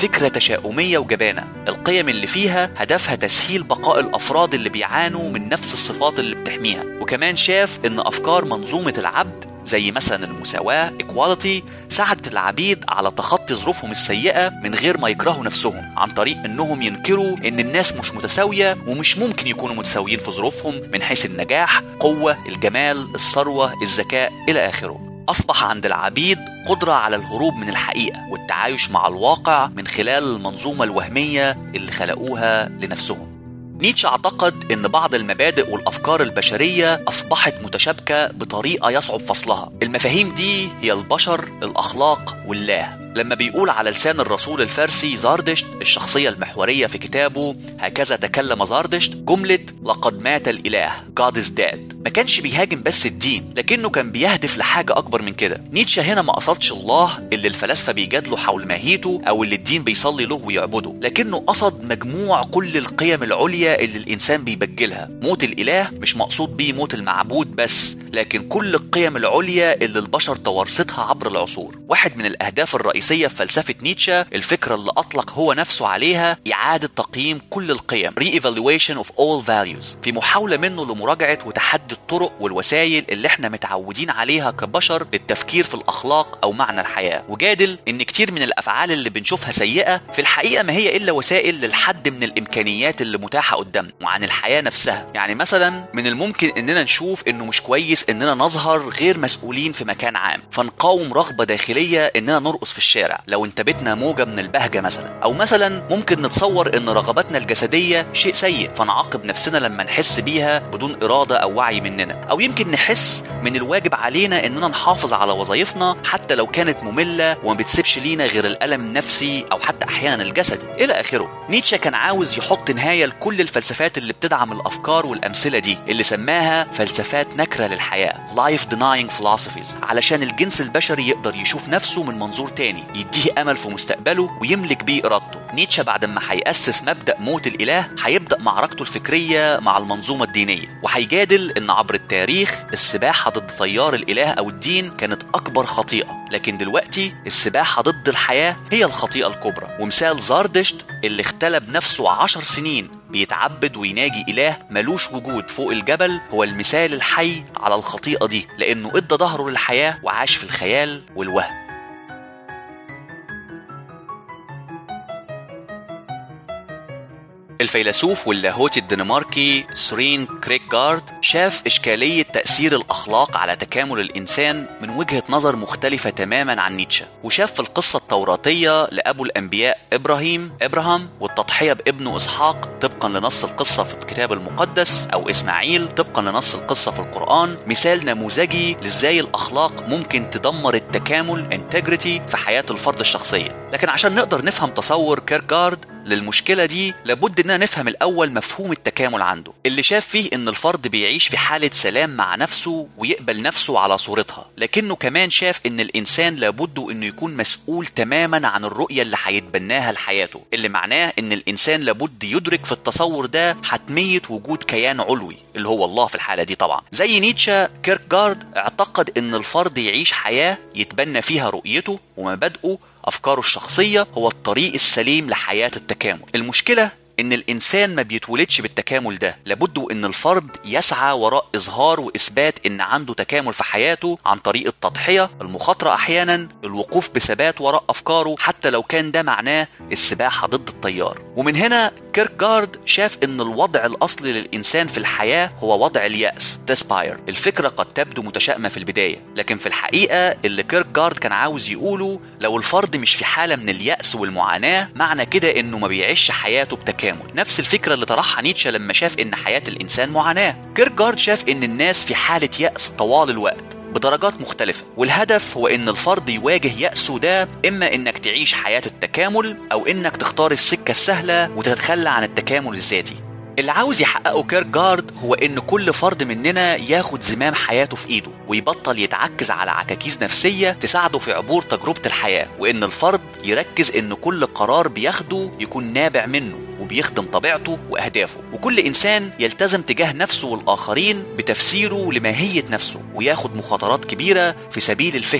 فكرة تشاؤمية وجبانة القيم اللي فيها هدفها تسهيل بقاء الأفراد اللي بيعانوا من نفس الصفات اللي بتحميها وكمان شاف إن أفكار منظومة العبد زي مثلا المساواة equality ساعدت العبيد على تخطي ظروفهم السيئة من غير ما يكرهوا نفسهم عن طريق انهم ينكروا ان الناس مش متساوية ومش ممكن يكونوا متساويين في ظروفهم من حيث النجاح قوة الجمال الثروة الذكاء الى اخره أصبح عند العبيد قدرة على الهروب من الحقيقة والتعايش مع الواقع من خلال المنظومة الوهمية اللي خلقوها لنفسهم نيتشه اعتقد ان بعض المبادئ والافكار البشريه اصبحت متشابكه بطريقه يصعب فصلها المفاهيم دي هي البشر الاخلاق والله لما بيقول على لسان الرسول الفارسي زاردشت الشخصية المحورية في كتابه هكذا تكلم زاردشت جملة لقد مات الإله God is dead ما كانش بيهاجم بس الدين لكنه كان بيهدف لحاجة أكبر من كده نيتشه هنا ما قصدش الله اللي الفلاسفة بيجادلوا حول ماهيته أو اللي الدين بيصلي له ويعبده لكنه قصد مجموع كل القيم العليا اللي الإنسان بيبجلها موت الإله مش مقصود بيه موت المعبود بس لكن كل القيم العليا اللي البشر توارثتها عبر العصور واحد من الأهداف الرئيسية الرئيسية في فلسفة نيتشه الفكرة اللي أطلق هو نفسه عليها إعادة تقييم كل القيم re-evaluation of all values في محاولة منه لمراجعة وتحدي الطرق والوسائل اللي احنا متعودين عليها كبشر للتفكير في الأخلاق أو معنى الحياة وجادل إن كتير من الأفعال اللي بنشوفها سيئة في الحقيقة ما هي إلا وسائل للحد من الإمكانيات اللي متاحة قدامنا وعن الحياة نفسها يعني مثلا من الممكن إننا نشوف إنه مش كويس إننا نظهر غير مسؤولين في مكان عام فنقاوم رغبة داخلية إننا نرقص في الشارع الشارع لو انتابتنا موجة من البهجة مثلا أو مثلا ممكن نتصور إن رغباتنا الجسدية شيء سيء فنعاقب نفسنا لما نحس بيها بدون إرادة أو وعي مننا أو يمكن نحس من الواجب علينا إننا نحافظ على وظائفنا حتى لو كانت مملة وما بتسيبش لينا غير الألم النفسي أو حتى أحيانا الجسدي إلى آخره نيتشه كان عاوز يحط نهاية لكل الفلسفات اللي بتدعم الأفكار والأمثلة دي اللي سماها فلسفات نكرة للحياة life denying philosophies علشان الجنس البشري يقدر يشوف نفسه من منظور تاني يديه امل في مستقبله ويملك بيه ارادته نيتشه بعد ما هيأسس مبدأ موت الإله هيبدأ معركته الفكرية مع المنظومة الدينية وهيجادل إن عبر التاريخ السباحة ضد تيار الإله أو الدين كانت أكبر خطيئة لكن دلوقتي السباحة ضد الحياة هي الخطيئة الكبرى ومثال زاردشت اللي اختلى بنفسه عشر سنين بيتعبد ويناجي إله ملوش وجود فوق الجبل هو المثال الحي على الخطيئة دي لأنه ادى ظهره للحياة وعاش في الخيال والوهم الفيلسوف واللاهوتي الدنماركي سورين كريكجارد شاف إشكالية تأثير الأخلاق على تكامل الإنسان من وجهة نظر مختلفة تماما عن نيتشه وشاف في القصة التوراتية لأبو الأنبياء إبراهيم إبراهام والتضحية بابنه إسحاق طبقا لنص القصة في الكتاب المقدس أو إسماعيل طبقا لنص القصة في القرآن مثال نموذجي لإزاي الأخلاق ممكن تدمر التكامل integrity في حياة الفرد الشخصية لكن عشان نقدر نفهم تصور كيركارد للمشكلة دي لابد اننا نفهم الاول مفهوم التكامل عنده اللي شاف فيه ان الفرد بيعيش في حالة سلام مع نفسه ويقبل نفسه على صورتها لكنه كمان شاف ان الانسان لابد انه يكون مسؤول تماما عن الرؤية اللي هيتبناها لحياته اللي معناه ان الانسان لابد يدرك في التصور ده حتمية وجود كيان علوي اللي هو الله في الحالة دي طبعا زي نيتشه كيركجارد اعتقد ان الفرد يعيش حياة يتبنى فيها رؤيته ومبادئه أفكاره الشخصية هو الطريق السليم لحياة التكامل المشكلة ان الانسان ما بيتولدش بالتكامل ده لابد ان الفرد يسعى وراء اظهار واثبات ان عنده تكامل في حياته عن طريق التضحيه المخاطره احيانا الوقوف بثبات وراء افكاره حتى لو كان ده معناه السباحه ضد التيار ومن هنا كيركجارد شاف ان الوضع الاصلي للانسان في الحياه هو وضع الياس تسباير الفكره قد تبدو متشائمه في البدايه لكن في الحقيقه اللي كيركجارد كان عاوز يقوله لو الفرد مش في حاله من الياس والمعاناه معنى كده انه ما بيعيش حياته بتكامل التكامل نفس الفكرة اللي طرحها نيتشه لما شاف إن حياة الإنسان معاناة كيركجارد شاف إن الناس في حالة يأس طوال الوقت بدرجات مختلفة والهدف هو ان الفرد يواجه يأسه ده اما انك تعيش حياة التكامل او انك تختار السكة السهلة وتتخلى عن التكامل الذاتي اللي عاوز يحققه كيركجارد هو ان كل فرد مننا ياخد زمام حياته في ايده ويبطل يتعكز على عكاكيز نفسيه تساعده في عبور تجربه الحياه وان الفرد يركز ان كل قرار بياخده يكون نابع منه وبيخدم طبيعته واهدافه وكل انسان يلتزم تجاه نفسه والاخرين بتفسيره لماهيه نفسه وياخد مخاطرات كبيره في سبيل الفهم ده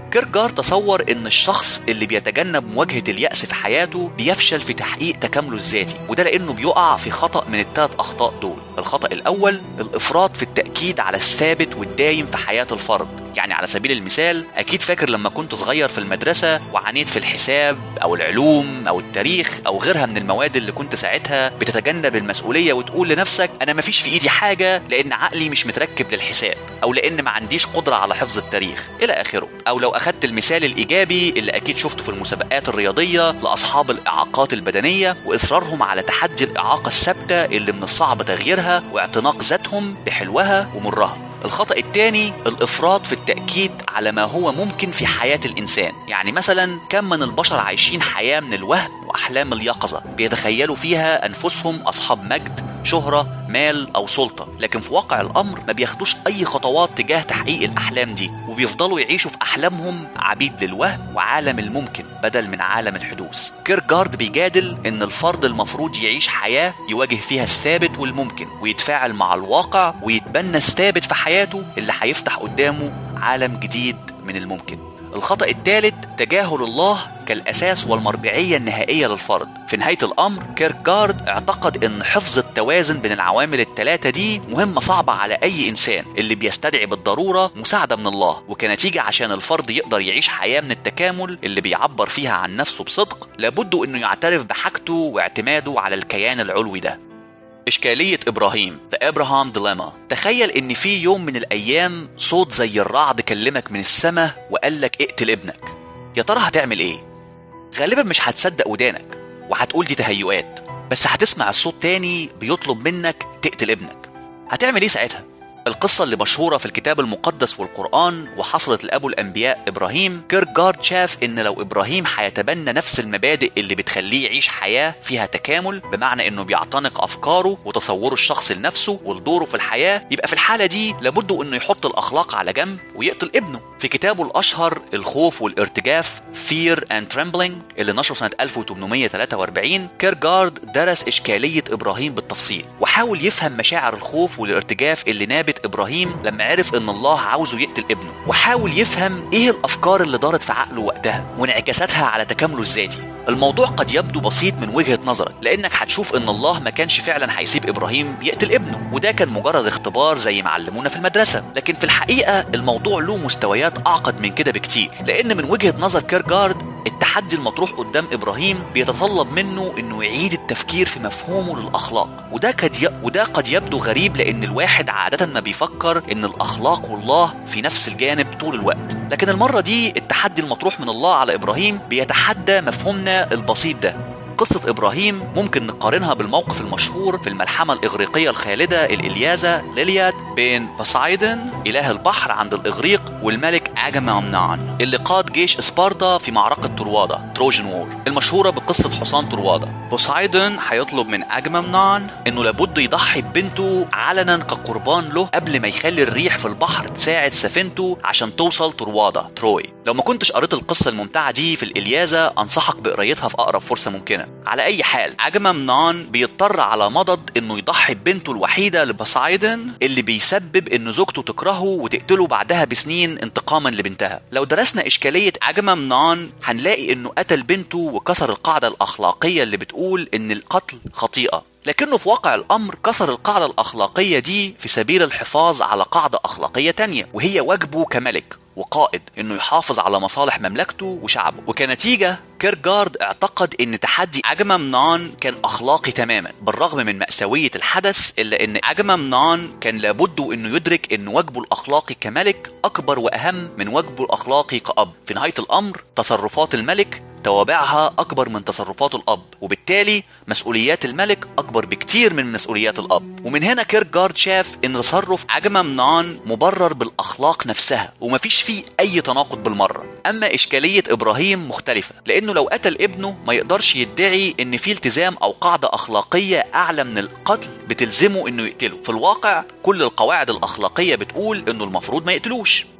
كيركجارد تصور ان الشخص اللي بيتجنب مواجهة اليأس في حياته بيفشل في تحقيق تكامله الذاتي وده لانه بيقع في خطأ من الثلاث اخطاء دول الخطأ الاول الافراط في التأكيد على الثابت والدايم في حياة الفرد يعني على سبيل المثال اكيد فاكر لما كنت صغير في المدرسة وعانيت في الحساب او العلوم او التاريخ او غيرها من المواد اللي كنت ساعتها بتتجنب المسؤولية وتقول لنفسك انا مفيش في ايدي حاجة لان عقلي مش متركب للحساب او لان ما عنديش قدرة على حفظ التاريخ الى اخره او لو اخدت المثال الايجابي اللي اكيد شفته في المسابقات الرياضية لاصحاب الاعاقات البدنية واصرارهم على تحدي الاعاقة الثابتة اللي من الصعب تغييرها واعتناق ذاتهم بحلوها ومرها الخطأ الثاني الإفراط في التأكيد على ما هو ممكن في حياة الإنسان يعني مثلا كم من البشر عايشين حياة من الوهم وأحلام اليقظة بيتخيلوا فيها أنفسهم أصحاب مجد شهرة مال أو سلطة لكن في واقع الأمر ما بياخدوش أي خطوات تجاه تحقيق الأحلام دي وبيفضلوا يعيشوا في أحلامهم عبيد للوهم وعالم الممكن بدل من عالم الحدوث كيركجارد بيجادل إن الفرد المفروض يعيش حياة يواجه فيها الثابت والممكن ويتفاعل مع الواقع ويتبنى الثابت في حياته اللي هيفتح قدامه عالم جديد من الممكن الخطأ الثالث تجاهل الله كالأساس والمرجعية النهائية للفرد في نهاية الأمر كيركجارد اعتقد أن حفظ التوازن بين العوامل الثلاثة دي مهمة صعبة على أي إنسان اللي بيستدعي بالضرورة مساعدة من الله وكنتيجة عشان الفرد يقدر يعيش حياة من التكامل اللي بيعبر فيها عن نفسه بصدق لابد أنه يعترف بحاجته واعتماده على الكيان العلوي ده إشكالية إبراهيم The Abraham Dilemma تخيل إن في يوم من الأيام صوت زي الرعد كلمك من السماء وقال لك اقتل ابنك يا ترى هتعمل إيه؟ غالبا مش هتصدق ودانك وهتقول دي تهيؤات بس هتسمع الصوت تاني بيطلب منك تقتل ابنك هتعمل إيه ساعتها؟ القصة اللي مشهورة في الكتاب المقدس والقرآن وحصلت لأبو الأنبياء إبراهيم كيركجارد شاف إن لو إبراهيم هيتبنى نفس المبادئ اللي بتخليه يعيش حياة فيها تكامل بمعنى إنه بيعتنق أفكاره وتصوره الشخصي لنفسه ودوره في الحياة يبقى في الحالة دي لابد إنه يحط الأخلاق على جنب ويقتل ابنه في كتابه الأشهر الخوف والارتجاف Fear and Trembling اللي نشره سنة 1843 كيرجارد درس إشكالية إبراهيم بالتفصيل وحاول يفهم مشاعر الخوف والارتجاف اللي نابت إبراهيم لما عرف إن الله عاوزه يقتل ابنه وحاول يفهم إيه الأفكار اللي دارت في عقله وقتها وانعكاساتها على تكامله الذاتي الموضوع قد يبدو بسيط من وجهة نظرك لأنك هتشوف إن الله ما كانش فعلا هيسيب إبراهيم يقتل ابنه وده كان مجرد اختبار زي ما علمونا في المدرسة لكن في الحقيقة الموضوع له مستويات أعقد من كده بكتير لأن من وجهة نظر كيرجارد التحدي المطروح قدام ابراهيم بيتطلب منه انه يعيد التفكير في مفهومه للاخلاق وده قد ي... وده قد يبدو غريب لان الواحد عاده ما بيفكر ان الاخلاق والله في نفس الجانب طول الوقت لكن المره دي التحدي المطروح من الله على ابراهيم بيتحدى مفهومنا البسيط ده قصة إبراهيم ممكن نقارنها بالموقف المشهور في الملحمة الإغريقية الخالدة الإلياذة ليلياد بين بوسايدن إله البحر عند الإغريق والملك أجامemnon اللي قاد جيش إسباردا في معركة طروادة تروجن وور المشهورة بقصة حصان طروادة بوسايدن هيطلب من أجامemnon إنه لابد يضحي ببنته علنا كقربان له قبل ما يخلي الريح في البحر تساعد سفينته عشان توصل طروادة تروي لو ما كنتش قريت القصة الممتعة دي في الإلياذة أنصحك بقرايتها في أقرب فرصة ممكنة على أي حال أجامemnon بيضطر على مضض إنه يضحي ببنته الوحيدة لبوسايدن اللي بيسبب إن زوجته تكرهه وتقتله بعدها بسنين انتقاما لبنتها لو درسنا إشكالية أجامemnon هنلاقي إنه قتل بنته وكسر القاعدة الأخلاقية اللي بتقول إن القتل خطيئة لكنه في واقع الأمر كسر القاعدة الأخلاقية دي في سبيل الحفاظ على قاعدة أخلاقية تانية وهي واجبه كملك وقائد انه يحافظ على مصالح مملكته وشعبه وكنتيجة كيرجارد اعتقد ان تحدي اجامemnon كان اخلاقي تماما بالرغم من مأساوية الحدث الا ان اجامemnon كان لابد انه يدرك ان واجبه الاخلاقي كملك اكبر واهم من واجبه الاخلاقي كأب في نهاية الامر تصرفات الملك توابعها أكبر من تصرفات الأب وبالتالي مسؤوليات الملك أكبر بكتير من مسؤوليات الأب ومن هنا كيركجارد شاف إن تصرف أجامemnon مبرر بالأخلاق نفسها ومفيش فيه أي تناقض بالمرة أما إشكالية إبراهيم مختلفة لأنه لو قتل ابنه ما يقدرش يدعي إن في التزام أو قاعدة أخلاقية أعلى من القتل بتلزمه إنه يقتله في الواقع كل القواعد الأخلاقية بتقول إنه المفروض ما يقتلوش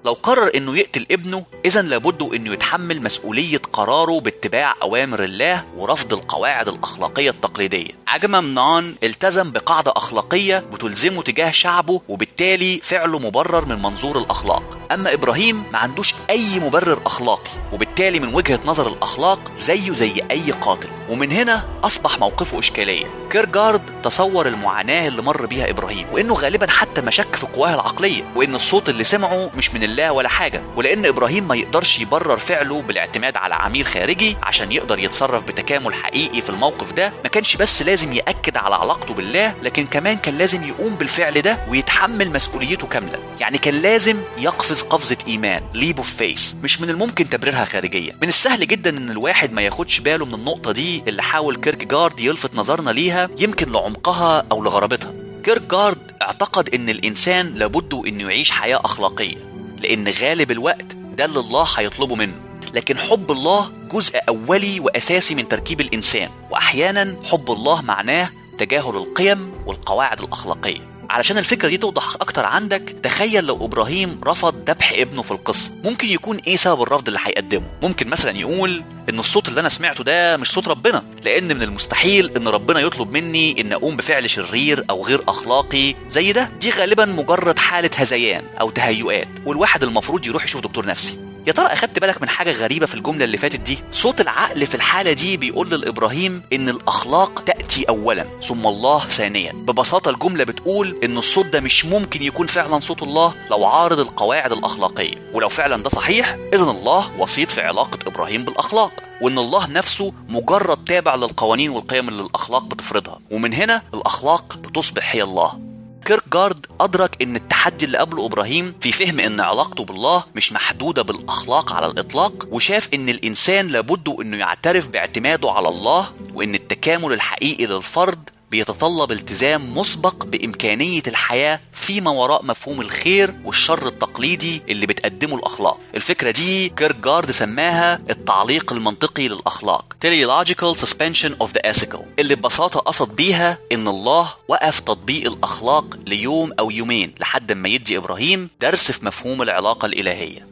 لو قرر انه يقتل ابنه اذا لابد انه يتحمل مسؤوليه قراره باتباع اوامر الله ورفض القواعد الاخلاقيه التقليديه اجممنون التزم بقاعده اخلاقيه بتلزمه تجاه شعبه وبالتالي فعله مبرر من منظور الاخلاق اما ابراهيم ما عندوش اي مبرر اخلاقي وبالتالي من وجهه نظر الاخلاق زيه زي اي قاتل ومن هنا اصبح موقفه اشكاليه كيرجارد تصور المعاناه اللي مر بيها ابراهيم وانه غالبا حتى ما شك في قواه العقليه وان الصوت اللي سمعه مش من الله ولا حاجه ولان ابراهيم ما يقدرش يبرر فعله بالاعتماد على عميل خارجي عشان يقدر يتصرف بتكامل حقيقي في الموقف ده ما كانش بس لازم ياكد على علاقته بالله لكن كمان كان لازم يقوم بالفعل ده ويتحمل مسؤوليته كامله يعني كان لازم يقفز قفزه ايمان ليب اوف فيس مش من الممكن تبريرها خارجيا من السهل جدا ان الواحد ما ياخدش باله من النقطه دي اللي حاول كيركجارد يلفت نظرنا ليها يمكن لعمقها او لغرابتها كيركجارد اعتقد ان الانسان لابد انه يعيش حياه اخلاقيه لان غالب الوقت ده اللي الله هيطلبه منه لكن حب الله جزء اولي واساسي من تركيب الانسان واحيانا حب الله معناه تجاهل القيم والقواعد الاخلاقيه علشان الفكره دي توضح اكتر عندك تخيل لو ابراهيم رفض ذبح ابنه في القصه ممكن يكون ايه سبب الرفض اللي هيقدمه ممكن مثلا يقول ان الصوت اللي انا سمعته ده مش صوت ربنا لان من المستحيل ان ربنا يطلب مني ان اقوم بفعل شرير او غير اخلاقي زي ده دي غالبا مجرد حاله هذيان او تهيؤات والواحد المفروض يروح يشوف دكتور نفسي يا ترى اخدت بالك من حاجه غريبه في الجمله اللي فاتت دي صوت العقل في الحاله دي بيقول لابراهيم ان الاخلاق تاتي اولا ثم الله ثانيا ببساطه الجمله بتقول ان الصوت ده مش ممكن يكون فعلا صوت الله لو عارض القواعد الاخلاقيه ولو فعلا ده صحيح اذا الله وسيط في علاقه ابراهيم بالاخلاق وان الله نفسه مجرد تابع للقوانين والقيم اللي الاخلاق بتفرضها ومن هنا الاخلاق بتصبح هي الله كيركجارد أدرك إن التحدي اللي قابله إبراهيم في فهم إن علاقته بالله مش محدودة بالأخلاق على الإطلاق وشاف إن الإنسان لابد إنه يعترف باعتماده على الله وإن التكامل الحقيقي للفرد بيتطلب التزام مسبق بإمكانية الحياة فيما وراء مفهوم الخير والشر التقليدي اللي بتقدمه الأخلاق الفكرة دي كيركجارد سماها التعليق المنطقي للأخلاق teleological suspension of the ethical اللي ببساطة قصد بيها إن الله وقف تطبيق الأخلاق ليوم أو يومين لحد ما يدي إبراهيم درس في مفهوم العلاقة الإلهية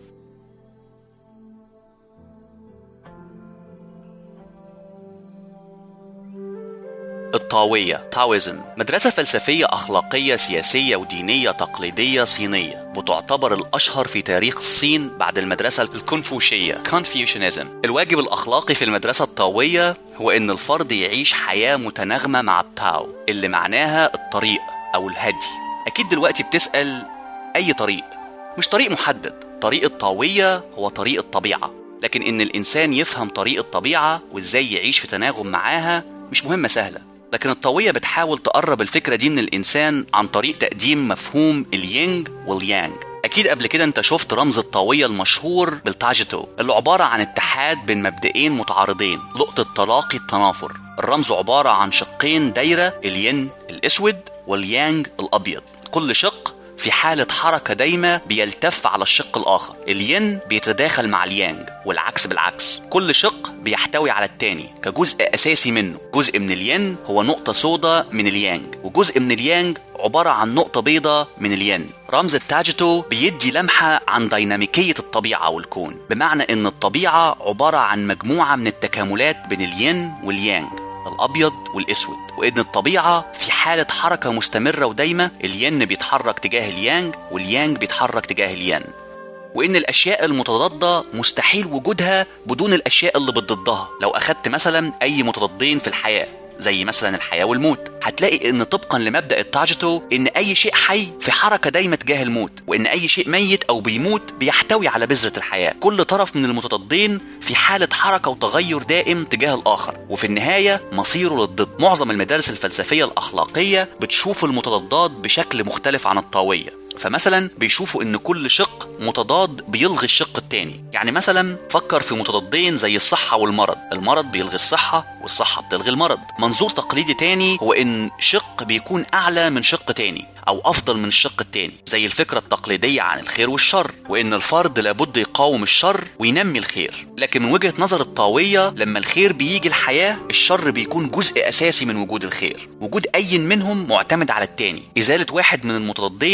الطاوية تاويزم مدرسة فلسفية أخلاقية سياسية ودينية تقليدية صينية بتعتبر الأشهر في تاريخ الصين بعد المدرسة الكونفوشية Confucianism الواجب الأخلاقي في المدرسة الطاوية هو إن الفرد يعيش حياة متناغمة مع التاو اللي معناها الطريق أو الهدي أكيد دلوقتي بتسأل أي طريق مش طريق محدد طريق الطاوية هو طريق الطبيعة لكن إن الإنسان يفهم طريق الطبيعة وإزاي يعيش في تناغم معاها مش مهمة سهلة لكن الطاوية بتحاول تقرب الفكرة دي من الإنسان عن طريق تقديم مفهوم الينج واليانج أكيد قبل كده أنت شفت رمز الطاوية المشهور بالتاجيتو اللي عبارة عن اتحاد بين مبدئين متعارضين نقطة تلاقي التنافر الرمز عبارة عن شقين دايرة الين الأسود واليانج الأبيض كل شق في حالة حركة دايمة بيلتف على الشق الآخر الين بيتداخل مع اليانج والعكس بالعكس كل شق بيحتوي على التاني كجزء أساسي منه جزء من الين هو نقطة سوداء من اليانج وجزء من اليانج عبارة عن نقطة بيضاء من الين رمز التاجتو بيدي لمحة عن ديناميكية الطبيعة والكون بمعنى إن الطبيعة عبارة عن مجموعة من التكاملات بين الين واليانج الأبيض والأسود وإن الطبيعة في حالة حركة مستمرة ودايمة الين بيتحرك تجاه اليانج واليانج بيتحرك تجاه الين وإن الأشياء المتضادة مستحيل وجودها بدون الأشياء اللي بتضدها لو أخدت مثلا أي متضادين في الحياة زي مثلا الحياة والموت هتلاقي ان طبقا لمبدأ التاجتو ان اي شيء حي في حركة دايمة تجاه الموت وان اي شيء ميت او بيموت بيحتوي على بذرة الحياة كل طرف من المتضادين في حالة حركة وتغير دائم تجاه الاخر وفي النهاية مصيره للضد معظم المدارس الفلسفية الاخلاقية بتشوف المتضادات بشكل مختلف عن الطاوية فمثلا بيشوفوا ان كل شق متضاد بيلغي الشق التاني يعني مثلا فكر في متضادين زي الصحة والمرض المرض بيلغي الصحة والصحة بتلغي المرض منظور تقليدي تاني هو ان شق بيكون اعلى من شق تاني او افضل من الشق التاني زي الفكرة التقليدية عن الخير والشر وان الفرد لابد يقاوم الشر وينمي الخير لكن من وجهة نظر الطاوية لما الخير بيجي الحياة الشر بيكون جزء اساسي من وجود الخير وجود اي منهم معتمد على التاني ازالة واحد من المتضادين مع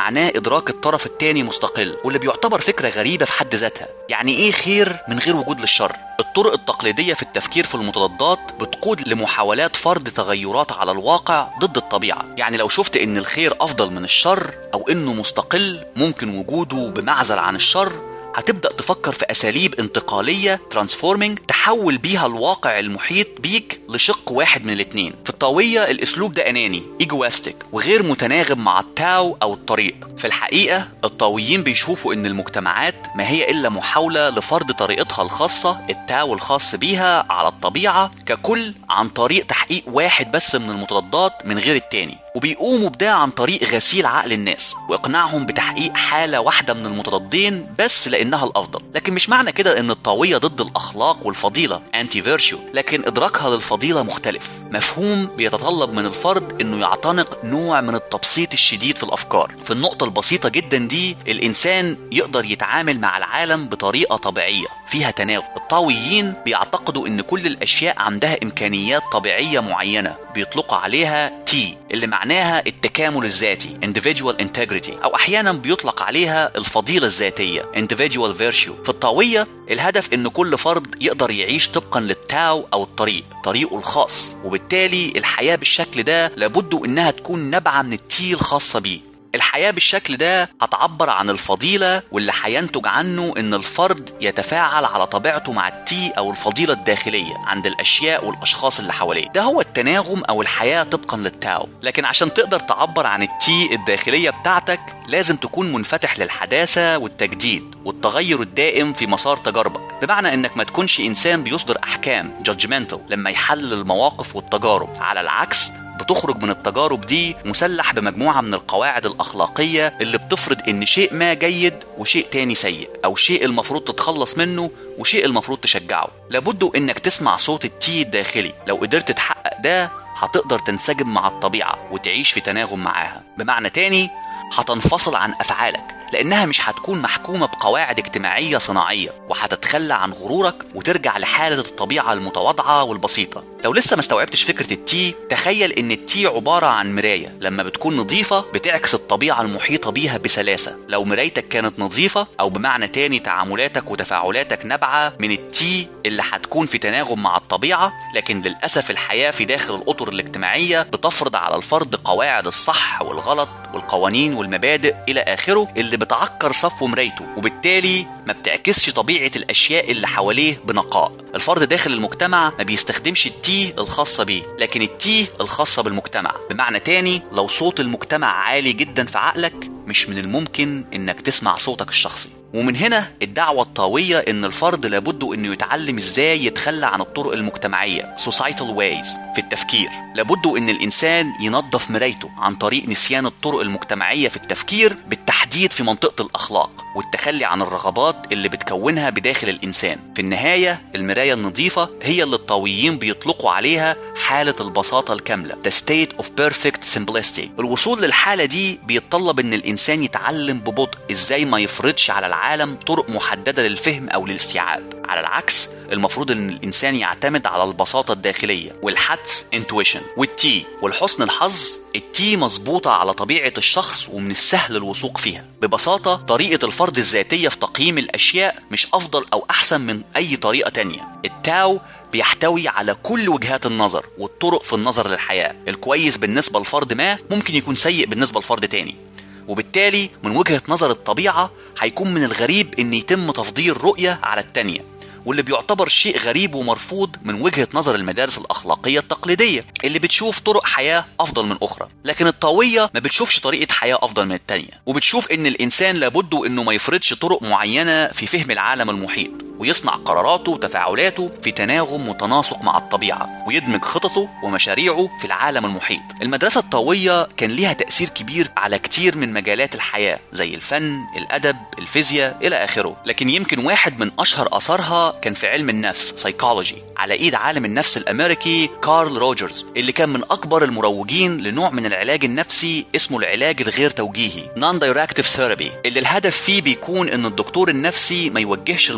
معناه إدراك الطرف التاني مستقل واللي بيعتبر فكرة غريبة في حد ذاتها يعني إيه خير من غير وجود للشر الطرق التقليدية في التفكير في المضادات بتقود لمحاولات فرض تغيرات على الواقع ضد الطبيعة يعني لو شفت إن الخير أفضل من الشر أو إنه مستقل ممكن وجوده بمعزل عن الشر هتبدأ تفكر في أساليب انتقالية ترانسفورمينج تحول بيها الواقع المحيط بيك لشق واحد من الاتنين في الطاوية الأسلوب ده أناني ايجوستيك وغير متناغم مع التاو أو الطريق في الحقيقة الطاويين بيشوفوا إن المجتمعات ما هي إلا محاولة لفرض طريقتها الخاصة التاو الخاص بيها على الطبيعة ككل عن طريق تحقيق واحد بس من المضادات من غير التاني وبيقوموا بده عن طريق غسيل عقل الناس واقناعهم بتحقيق حاله واحده من المتضادين بس لانها الافضل لكن مش معنى كده ان الطاويه ضد الاخلاق والفضيله انتي فيرتشو لكن ادراكها للفضيله مختلف مفهوم بيتطلب من الفرد انه يعتنق نوع من التبسيط الشديد في الافكار في النقطه البسيطه جدا دي الانسان يقدر يتعامل مع العالم بطريقه طبيعيه فيها تناغم الطاويين بيعتقدوا ان كل الاشياء عندها امكانيات طبيعيه معينه بيطلقوا عليها تي اللي معناها التكامل الذاتي individual integrity او احيانا بيطلق عليها الفضيله الذاتيه individual virtue في الطاويه الهدف ان كل فرد يقدر يعيش طبقا للتاو او الطريق طريقه الخاص وبالتالي الحياه بالشكل ده لابد انها تكون نابعه من التي الخاصه بيه الحياة بالشكل ده هتعبر عن الفضيلة واللي هينتج عنه إن الفرد يتفاعل على طبيعته مع التي أو الفضيلة الداخلية عند الأشياء والأشخاص اللي حواليه ده هو التناغم أو الحياة طبقا للتاو لكن عشان تقدر تعبر عن التي الداخلية بتاعتك لازم تكون منفتح للحداثة والتجديد والتغير الدائم في مسار تجاربك بمعنى إنك ما تكونش إنسان بيصدر أحكام judgmental لما يحلل المواقف والتجارب على العكس بتخرج من التجارب دي مسلح بمجموعة من القواعد الأخلاقية اللي بتفرض إن شيء ما جيد وشيء تاني سيء أو شيء المفروض تتخلص منه وشيء المفروض تشجعه لابد إنك تسمع صوت التي الداخلي لو قدرت تحقق ده هتقدر تنسجم مع الطبيعة وتعيش في تناغم معاها بمعنى تاني هتنفصل عن أفعالك لأنها مش هتكون محكومة بقواعد اجتماعية صناعية وهتتخلى عن غرورك وترجع لحالة الطبيعة المتواضعة والبسيطة لو لسه ما استوعبتش فكرة التي تخيل إن التي عبارة عن مراية لما بتكون نظيفة بتعكس الطبيعة المحيطة بيها بسلاسة لو مرايتك كانت نظيفة أو بمعنى تاني تعاملاتك وتفاعلاتك نابعة من التي اللي هتكون في تناغم مع الطبيعة لكن للأسف الحياة في داخل الأطر الاجتماعية بتفرض على الفرد قواعد الصح والغلط والقوانين والمبادئ إلى آخره اللي بتعكر صفو مرايته وبالتالي ما بتعكسش طبيعة الأشياء اللي حواليه بنقاء الفرد داخل المجتمع ما بيستخدمش التي الخاصة بيه لكن التي الخاصة بالمجتمع بمعنى تاني لو صوت المجتمع عالي جدا في عقلك مش من الممكن انك تسمع صوتك الشخصي ومن هنا الدعوة الطاوية إن الفرد لابد إنه يتعلم إزاي يتخلى عن الطرق المجتمعية societal ways في التفكير لابد إن الإنسان ينظف مرايته عن طريق نسيان الطرق المجتمعية في التفكير بالتحديد في منطقة الأخلاق والتخلي عن الرغبات اللي بتكونها بداخل الإنسان في النهاية المراية النظيفة هي اللي الطاويين بيطلقوا عليها حالة البساطة الكاملة the state of perfect simplicity الوصول للحالة دي بيتطلب إن الإنسان يتعلم ببطء إزاي ما يفرضش على العالم طرق محددة للفهم أو للاستيعاب على العكس المفروض ان الانسان يعتمد على البساطه الداخليه والحدس انتويشن والتي والحسن الحظ التي مظبوطة على طبيعة الشخص ومن السهل الوثوق فيها ببساطة طريقة الفرد الذاتية في تقييم الأشياء مش أفضل أو أحسن من أي طريقة تانية التاو بيحتوي على كل وجهات النظر والطرق في النظر للحياة الكويس بالنسبة لفرد ما ممكن يكون سيء بالنسبة لفرد تاني وبالتالي من وجهة نظر الطبيعة هيكون من الغريب إن يتم تفضيل رؤية على التانية واللي بيعتبر شيء غريب ومرفوض من وجهة نظر المدارس الأخلاقية التقليدية اللي بتشوف طرق حياة أفضل من أخرى لكن الطاوية ما بتشوفش طريقة حياة أفضل من التانية وبتشوف إن الإنسان لابد إنه ما يفرضش طرق معينة في فهم العالم المحيط ويصنع قراراته وتفاعلاته في تناغم وتناسق مع الطبيعة ويدمج خططه ومشاريعه في العالم المحيط المدرسة الطاوية كان ليها تأثير كبير على كتير من مجالات الحياة زي الفن الأدب الفيزياء إلى آخره لكن يمكن واحد من أشهر أثرها كان في علم النفس سايكولوجي على إيد عالم النفس الأمريكي كارل روجرز اللي كان من أكبر المروجين لنوع من العلاج النفسي اسمه العلاج الغير توجيهي non directive therapy اللي الهدف فيه بيكون إن الدكتور النفسي ما يوجهش المريض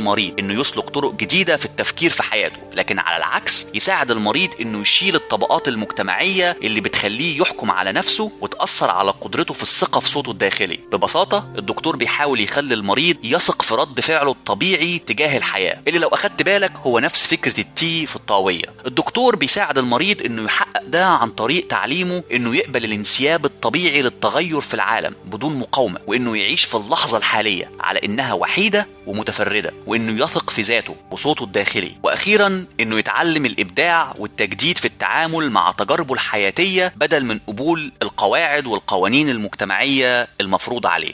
انه يسلك طرق جديده في التفكير في حياته لكن على العكس يساعد المريض انه يشيل الطبقات المجتمعيه اللي بتخليه يحكم على نفسه وتاثر على قدرته في الثقه في صوته الداخلي ببساطه الدكتور بيحاول يخلي المريض يثق في رد فعله الطبيعي تجاه الحياه اللي لو اخدت بالك هو نفس فكره التي في الطاويه الدكتور بيساعد المريض انه يحقق ده عن طريق تعليمه انه يقبل الانسياب الطبيعي للتغير في العالم بدون مقاومه وانه يعيش في اللحظه الحاليه على انها وحيده ومتفرده وانه يثق في ذاته وصوته الداخلي واخيرا انه يتعلم الابداع والتجديد في التعامل مع تجاربه الحياتيه بدل من قبول القواعد والقوانين المجتمعيه المفروضه عليه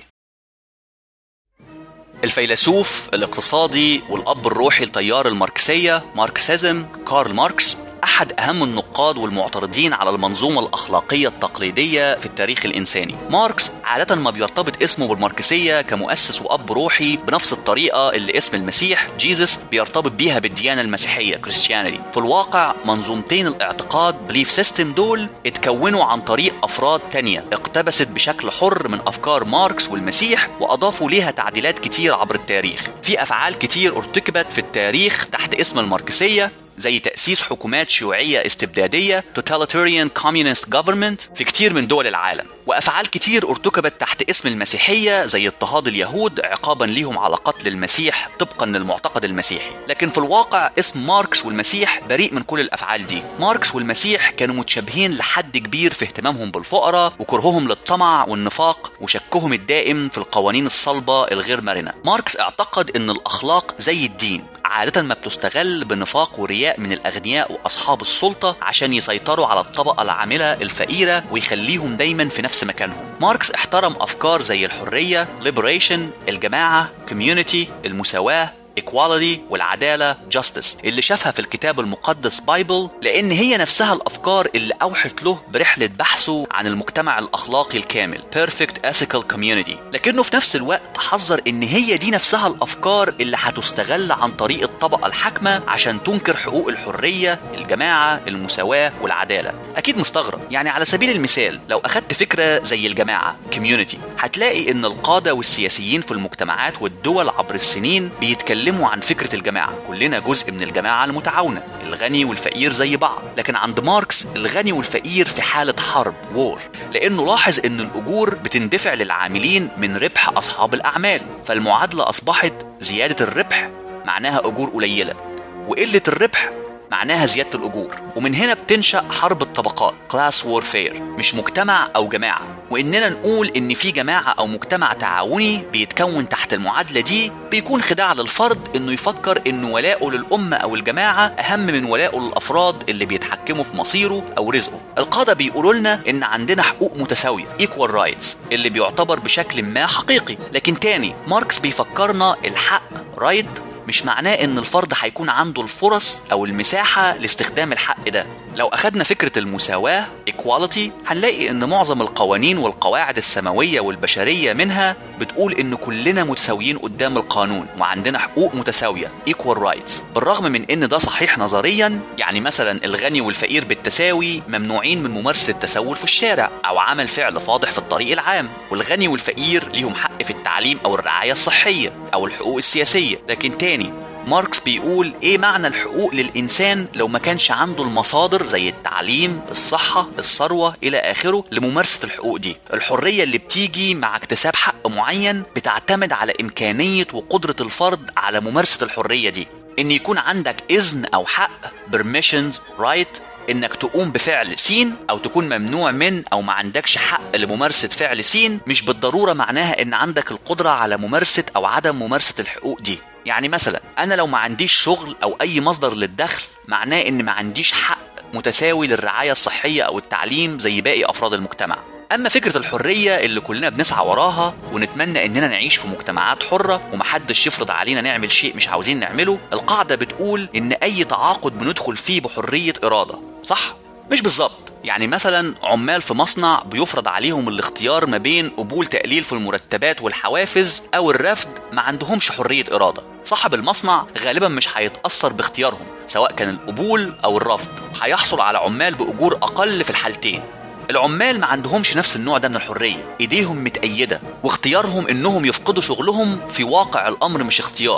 الفيلسوف الاقتصادي والاب الروحي لتيار الماركسيه ماركسيزم كارل ماركس أحد أهم النقاد والمعترضين على المنظومة الأخلاقية التقليدية في التاريخ الإنساني. ماركس عادة ما بيرتبط اسمه بالماركسية كمؤسس وأب روحي بنفس الطريقة اللي اسم المسيح جيزس بيرتبط بيها بالديانة المسيحية كريستيانيتي. في الواقع منظومتين الاعتقاد بليف سيستم دول اتكونوا عن طريق أفراد تانية اقتبست بشكل حر من أفكار ماركس والمسيح وأضافوا ليها تعديلات كتير عبر التاريخ. في أفعال كتير ارتكبت في التاريخ تحت اسم الماركسية زي تأسيس حكومات شيوعية استبدادية totalitarian communist government في كتير من دول العالم وأفعال كتير ارتكبت تحت اسم المسيحية زي اضطهاد اليهود عقابا ليهم على قتل المسيح طبقا للمعتقد المسيحي لكن في الواقع اسم ماركس والمسيح بريء من كل الأفعال دي ماركس والمسيح كانوا متشابهين لحد كبير في اهتمامهم بالفقراء وكرههم للطمع والنفاق وشكهم الدائم في القوانين الصلبة الغير مرنة ماركس اعتقد ان الأخلاق زي الدين عادة ما بتستغل بنفاق ورياء من الأغنياء وأصحاب السلطة عشان يسيطروا على الطبقة العاملة الفقيرة ويخليهم دايما في نفس مكانهم ماركس احترم أفكار زي الحرية liberation الجماعة community المساواة equality والعدالة justice اللي شافها في الكتاب المقدس بايبل لأن هي نفسها الأفكار اللي أوحت له برحلة بحثه عن المجتمع الأخلاقي الكامل perfect ethical community لكنه في نفس الوقت حذر إن هي دي نفسها الأفكار اللي هتستغل عن طريق الطبقة الحاكمة عشان تنكر حقوق الحرية الجماعة المساواة والعدالة أكيد مستغرب يعني على سبيل المثال لو أخدت فكرة زي الجماعة community هتلاقي إن القادة والسياسيين في المجتمعات والدول عبر السنين بيتكلموا بيتكلموا عن فكرة الجماعة كلنا جزء من الجماعة المتعاونة الغني والفقير زي بعض لكن عند ماركس الغني والفقير في حالة حرب وور لأنه لاحظ أن الأجور بتندفع للعاملين من ربح أصحاب الأعمال فالمعادلة أصبحت زيادة الربح معناها أجور قليلة وقلة الربح معناها زيادة الأجور ومن هنا بتنشأ حرب الطبقات كلاس وورفير مش مجتمع أو جماعة وإننا نقول إن في جماعة أو مجتمع تعاوني بيتكون تحت المعادلة دي بيكون خداع للفرد إنه يفكر إن ولاؤه للأمة أو الجماعة أهم من ولاؤه للأفراد اللي بيتحكموا في مصيره أو رزقه القادة بيقولوا لنا إن عندنا حقوق متساوية equal rights اللي بيعتبر بشكل ما حقيقي لكن تاني ماركس بيفكرنا الحق رايت مش معناه ان الفرد هيكون عنده الفرص او المساحه لاستخدام الحق ده لو اخدنا فكره المساواه equality هنلاقي ان معظم القوانين والقواعد السماويه والبشريه منها بتقول ان كلنا متساويين قدام القانون وعندنا حقوق متساويه equal rights بالرغم من ان ده صحيح نظريا يعني مثلا الغني والفقير بالتساوي ممنوعين من ممارسه التسول في الشارع او عمل فعل فاضح في الطريق العام والغني والفقير ليهم حق في التعليم او الرعايه الصحيه او الحقوق السياسيه لكن تاني ماركس بيقول ايه معنى الحقوق للانسان لو ما كانش عنده المصادر زي التعليم الصحه الثروه الى اخره لممارسه الحقوق دي الحريه اللي بتيجي مع اكتساب حق معين بتعتمد على امكانيه وقدره الفرد على ممارسه الحريه دي ان يكون عندك اذن او حق permissions right انك تقوم بفعل سين او تكون ممنوع من او ما عندكش حق لممارسه فعل سين مش بالضروره معناها ان عندك القدره على ممارسه او عدم ممارسه الحقوق دي يعني مثلا انا لو ما عنديش شغل او اي مصدر للدخل معناه ان ما عنديش حق متساوي للرعايه الصحيه او التعليم زي باقي افراد المجتمع اما فكره الحريه اللي كلنا بنسعى وراها ونتمنى اننا نعيش في مجتمعات حره ومحدش يفرض علينا نعمل شيء مش عاوزين نعمله القاعده بتقول ان اي تعاقد بندخل فيه بحريه اراده صح مش بالظبط يعني مثلا عمال في مصنع بيفرض عليهم الاختيار ما بين قبول تقليل في المرتبات والحوافز او الرفض ما عندهمش حريه اراده صاحب المصنع غالبا مش هيتاثر باختيارهم سواء كان القبول او الرفض هيحصل على عمال باجور اقل في الحالتين العمال ما عندهمش نفس النوع ده من الحرية ايديهم متأيدة واختيارهم انهم يفقدوا شغلهم في واقع الامر مش اختيار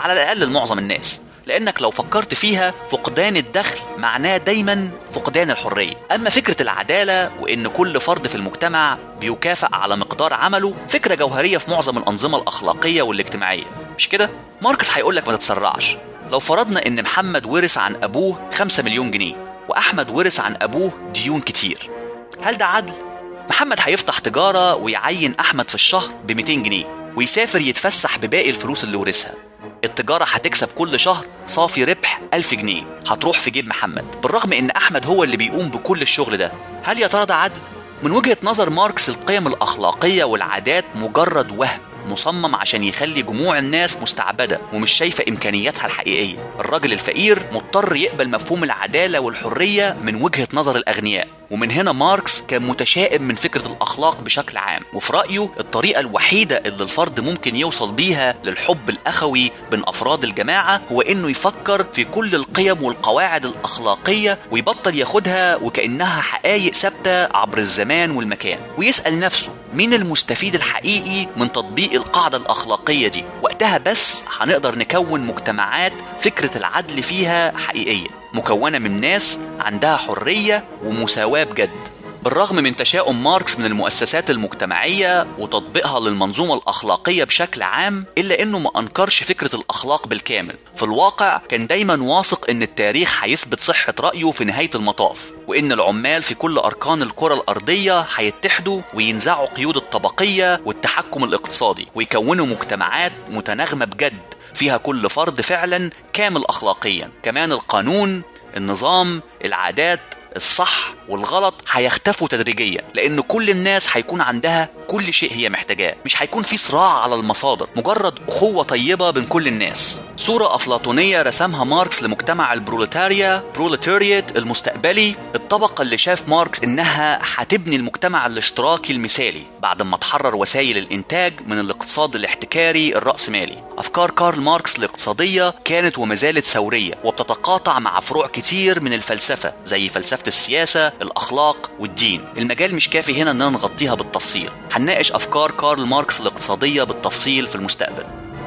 على الأقل لمعظم الناس لأنك لو فكرت فيها فقدان الدخل معناه دايما فقدان الحرية أما فكرة العدالة وإن كل فرد في المجتمع بيكافئ على مقدار عمله فكرة جوهرية في معظم الأنظمة الأخلاقية والاجتماعية مش كده؟ ماركس هيقولك ما تتسرعش لو فرضنا إن محمد ورث عن أبوه 5 مليون جنيه وأحمد ورث عن أبوه ديون كتير هل ده عدل؟ محمد هيفتح تجارة ويعين أحمد في الشهر ب 200 جنيه ويسافر يتفسح بباقي الفلوس اللي ورثها التجارة هتكسب كل شهر صافي ربح 1000 جنيه هتروح في جيب محمد بالرغم ان احمد هو اللي بيقوم بكل الشغل ده هل يا ترى ده عدل من وجهة نظر ماركس القيم الأخلاقية والعادات مجرد وهم مصمم عشان يخلي جموع الناس مستعبدة ومش شايفة إمكانياتها الحقيقية الراجل الفقير مضطر يقبل مفهوم العدالة والحرية من وجهة نظر الأغنياء ومن هنا ماركس كان متشائم من فكرة الأخلاق بشكل عام وفي رأيه الطريقة الوحيدة اللي الفرد ممكن يوصل بيها للحب الأخوي بين أفراد الجماعة هو إنه يفكر في كل القيم والقواعد الأخلاقية ويبطل ياخدها وكأنها حقائق ثابتة عبر الزمان والمكان ويسأل نفسه مين المستفيد الحقيقي من تطبيق القاعدة الأخلاقية دي وقتها بس هنقدر نكون مجتمعات فكرة العدل فيها حقيقية مكونة من ناس عندها حرية ومساواة بجد بالرغم من تشاؤم ماركس من المؤسسات المجتمعية وتطبيقها للمنظومة الأخلاقية بشكل عام إلا إنه ما أنكرش فكرة الأخلاق بالكامل في الواقع كان دايما واثق إن التاريخ هيثبت صحة رأيه في نهاية المطاف وإن العمال في كل أركان الكرة الأرضية هيتحدوا وينزعوا قيود الطبقية والتحكم الاقتصادي ويكونوا مجتمعات متناغمة بجد فيها كل فرد فعلا كامل أخلاقيا كمان القانون النظام العادات الصح والغلط هيختفوا تدريجيا لان كل الناس هيكون عندها كل شيء هي محتاجاه مش هيكون في صراع على المصادر مجرد اخوه طيبه بين كل الناس صورة أفلاطونية رسمها ماركس لمجتمع البروليتاريا بروليتاريات المستقبلي الطبقة اللي شاف ماركس إنها هتبني المجتمع الاشتراكي المثالي بعد ما تحرر وسائل الإنتاج من الاقتصاد الاحتكاري الرأسمالي أفكار كارل ماركس الاقتصادية كانت وما زالت ثورية وبتتقاطع مع فروع كتير من الفلسفة زي فلسفة السياسة الأخلاق والدين المجال مش كافي هنا إننا نغطيها بالتفصيل هنناقش أفكار كارل ماركس الاقتصادية بالتفصيل في المستقبل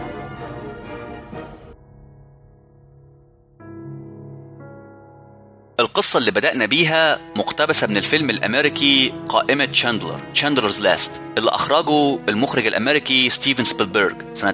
القصة اللي بدأنا بيها مقتبسة من الفيلم الأمريكي قائمة شاندلر شاندلرز لاست اللي أخرجه المخرج الأمريكي ستيفن سبيلبرج سنة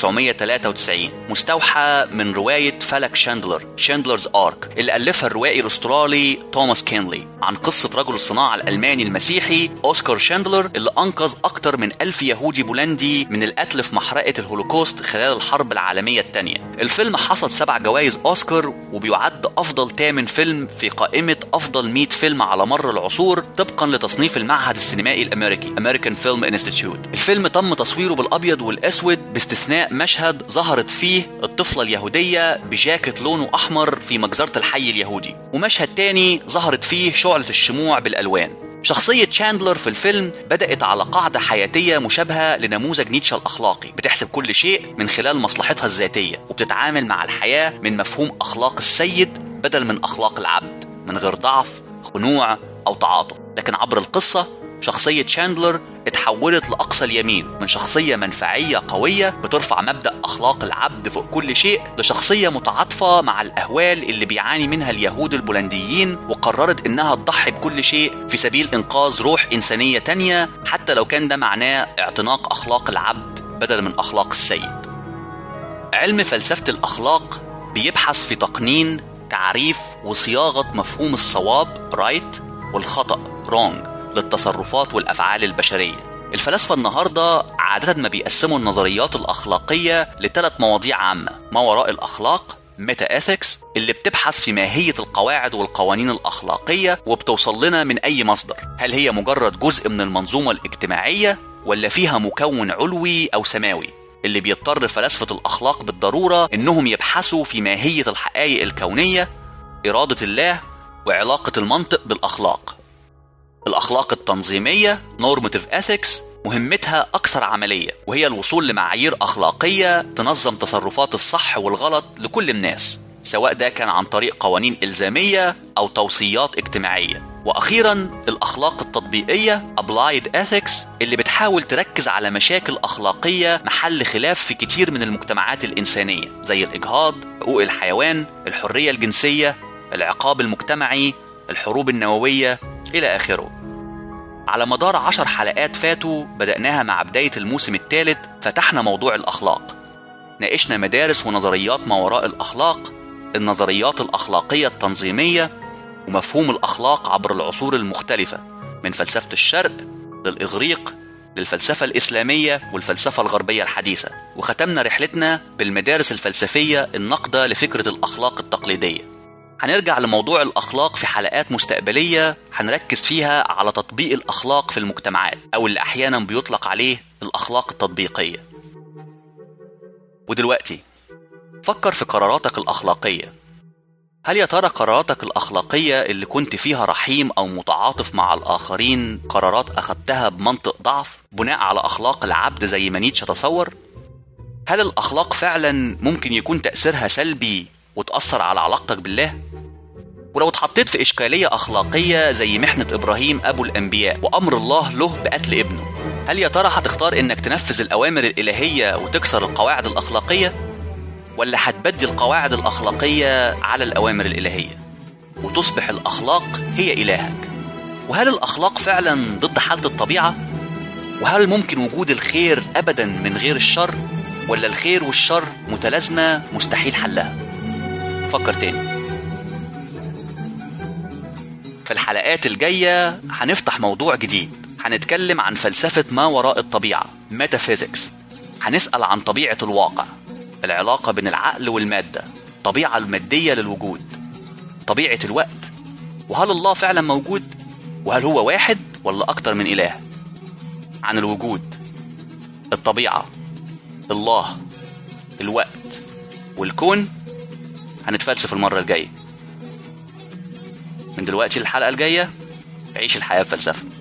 1993 مستوحى من رواية فلك شاندلر شاندلرز آرك اللي ألفها الروائي الأسترالي توماس كينلي عن قصة رجل الصناعة الألماني المسيحي أوسكار شاندلر اللي أنقذ أكتر من ألف يهودي بولندي من القتل في محرقة الهولوكوست خلال الحرب العالمية الثانية الفيلم حصد سبع جوائز أوسكار وبيعد أفضل تامن فيلم في قائمة أفضل 100 فيلم على مر العصور طبقا لتصنيف المعهد السينمائي الأمريكي American Film Institute الفيلم تم تصويره بالأبيض والأسود باستثناء مشهد ظهرت فيه الطفلة اليهودية بجاكيت لونه أحمر في مجزرة الحي اليهودي ومشهد تاني ظهرت فيه شعلة الشموع بالألوان شخصية شاندلر في الفيلم بدأت على قاعدة حياتية مشابهة لنموذج نيتشه الأخلاقي بتحسب كل شيء من خلال مصلحتها الذاتية وبتتعامل مع الحياة من مفهوم أخلاق السيد بدل من أخلاق العبد من غير ضعف خنوع أو تعاطف لكن عبر القصة شخصية شاندلر اتحولت لأقصى اليمين من شخصية منفعية قوية بترفع مبدأ أخلاق العبد فوق كل شيء لشخصية متعاطفة مع الأهوال اللي بيعاني منها اليهود البولنديين وقررت إنها تضحي بكل شيء في سبيل إنقاذ روح إنسانية تانية حتى لو كان ده معناه اعتناق أخلاق العبد بدل من أخلاق السيد علم فلسفة الأخلاق بيبحث في تقنين تعريف وصياغة مفهوم الصواب رايت والخطأ رونج للتصرفات والأفعال البشرية الفلاسفة النهاردة عادة ما بيقسموا النظريات الأخلاقية لثلاث مواضيع عامة ما وراء الأخلاق ميتا اثكس اللي بتبحث في ماهية القواعد والقوانين الأخلاقية وبتوصل لنا من أي مصدر هل هي مجرد جزء من المنظومة الاجتماعية ولا فيها مكون علوي أو سماوي اللي بيضطر فلاسفة الأخلاق بالضرورة إنهم يبحثوا في ماهية الحقائق الكونية إرادة الله وعلاقة المنطق بالأخلاق الأخلاق التنظيمية normative ethics مهمتها أكثر عملية وهي الوصول لمعايير أخلاقية تنظم تصرفات الصح والغلط لكل الناس سواء ده كان عن طريق قوانين إلزامية أو توصيات اجتماعية وأخيرا الأخلاق التطبيقية Applied Ethics اللي بتحاول تركز على مشاكل أخلاقية محل خلاف في كتير من المجتمعات الإنسانية زي الإجهاض، حقوق الحيوان، الحرية الجنسية، العقاب المجتمعي، الحروب النووية إلى آخره على مدار عشر حلقات فاتوا بدأناها مع بداية الموسم الثالث فتحنا موضوع الأخلاق ناقشنا مدارس ونظريات ما وراء الأخلاق النظريات الأخلاقية التنظيمية ومفهوم الأخلاق عبر العصور المختلفة من فلسفة الشرق للإغريق للفلسفة الإسلامية والفلسفة الغربية الحديثة وختمنا رحلتنا بالمدارس الفلسفية الناقدة لفكرة الأخلاق التقليدية هنرجع لموضوع الأخلاق في حلقات مستقبلية هنركز فيها على تطبيق الأخلاق في المجتمعات أو اللي أحيانا بيطلق عليه الأخلاق التطبيقية ودلوقتي فكر في قراراتك الأخلاقية هل يا ترى قراراتك الأخلاقية اللي كنت فيها رحيم أو متعاطف مع الآخرين قرارات أخدتها بمنطق ضعف بناء على أخلاق العبد زي ما نيتشه تصور؟ هل الأخلاق فعلا ممكن يكون تأثيرها سلبي وتأثر على علاقتك بالله؟ ولو اتحطيت في إشكالية أخلاقية زي محنة إبراهيم أبو الأنبياء وأمر الله له بقتل ابنه هل يا ترى هتختار إنك تنفذ الأوامر الإلهية وتكسر القواعد الأخلاقية؟ ولا هتبدي القواعد الأخلاقية على الأوامر الإلهية وتصبح الأخلاق هي إلهك وهل الأخلاق فعلا ضد حالة الطبيعة؟ وهل ممكن وجود الخير أبدا من غير الشر؟ ولا الخير والشر متلازمة مستحيل حلها؟ فكر تاني في الحلقات الجاية هنفتح موضوع جديد هنتكلم عن فلسفة ما وراء الطبيعة ميتافيزيكس هنسأل عن طبيعة الواقع العلاقة بين العقل والمادة الطبيعة المادية للوجود طبيعة الوقت وهل الله فعلا موجود وهل هو واحد ولا أكتر من إله عن الوجود الطبيعة الله الوقت والكون هنتفلسف المرة الجاية من دلوقتي الحلقة الجاية عيش الحياة بفلسفة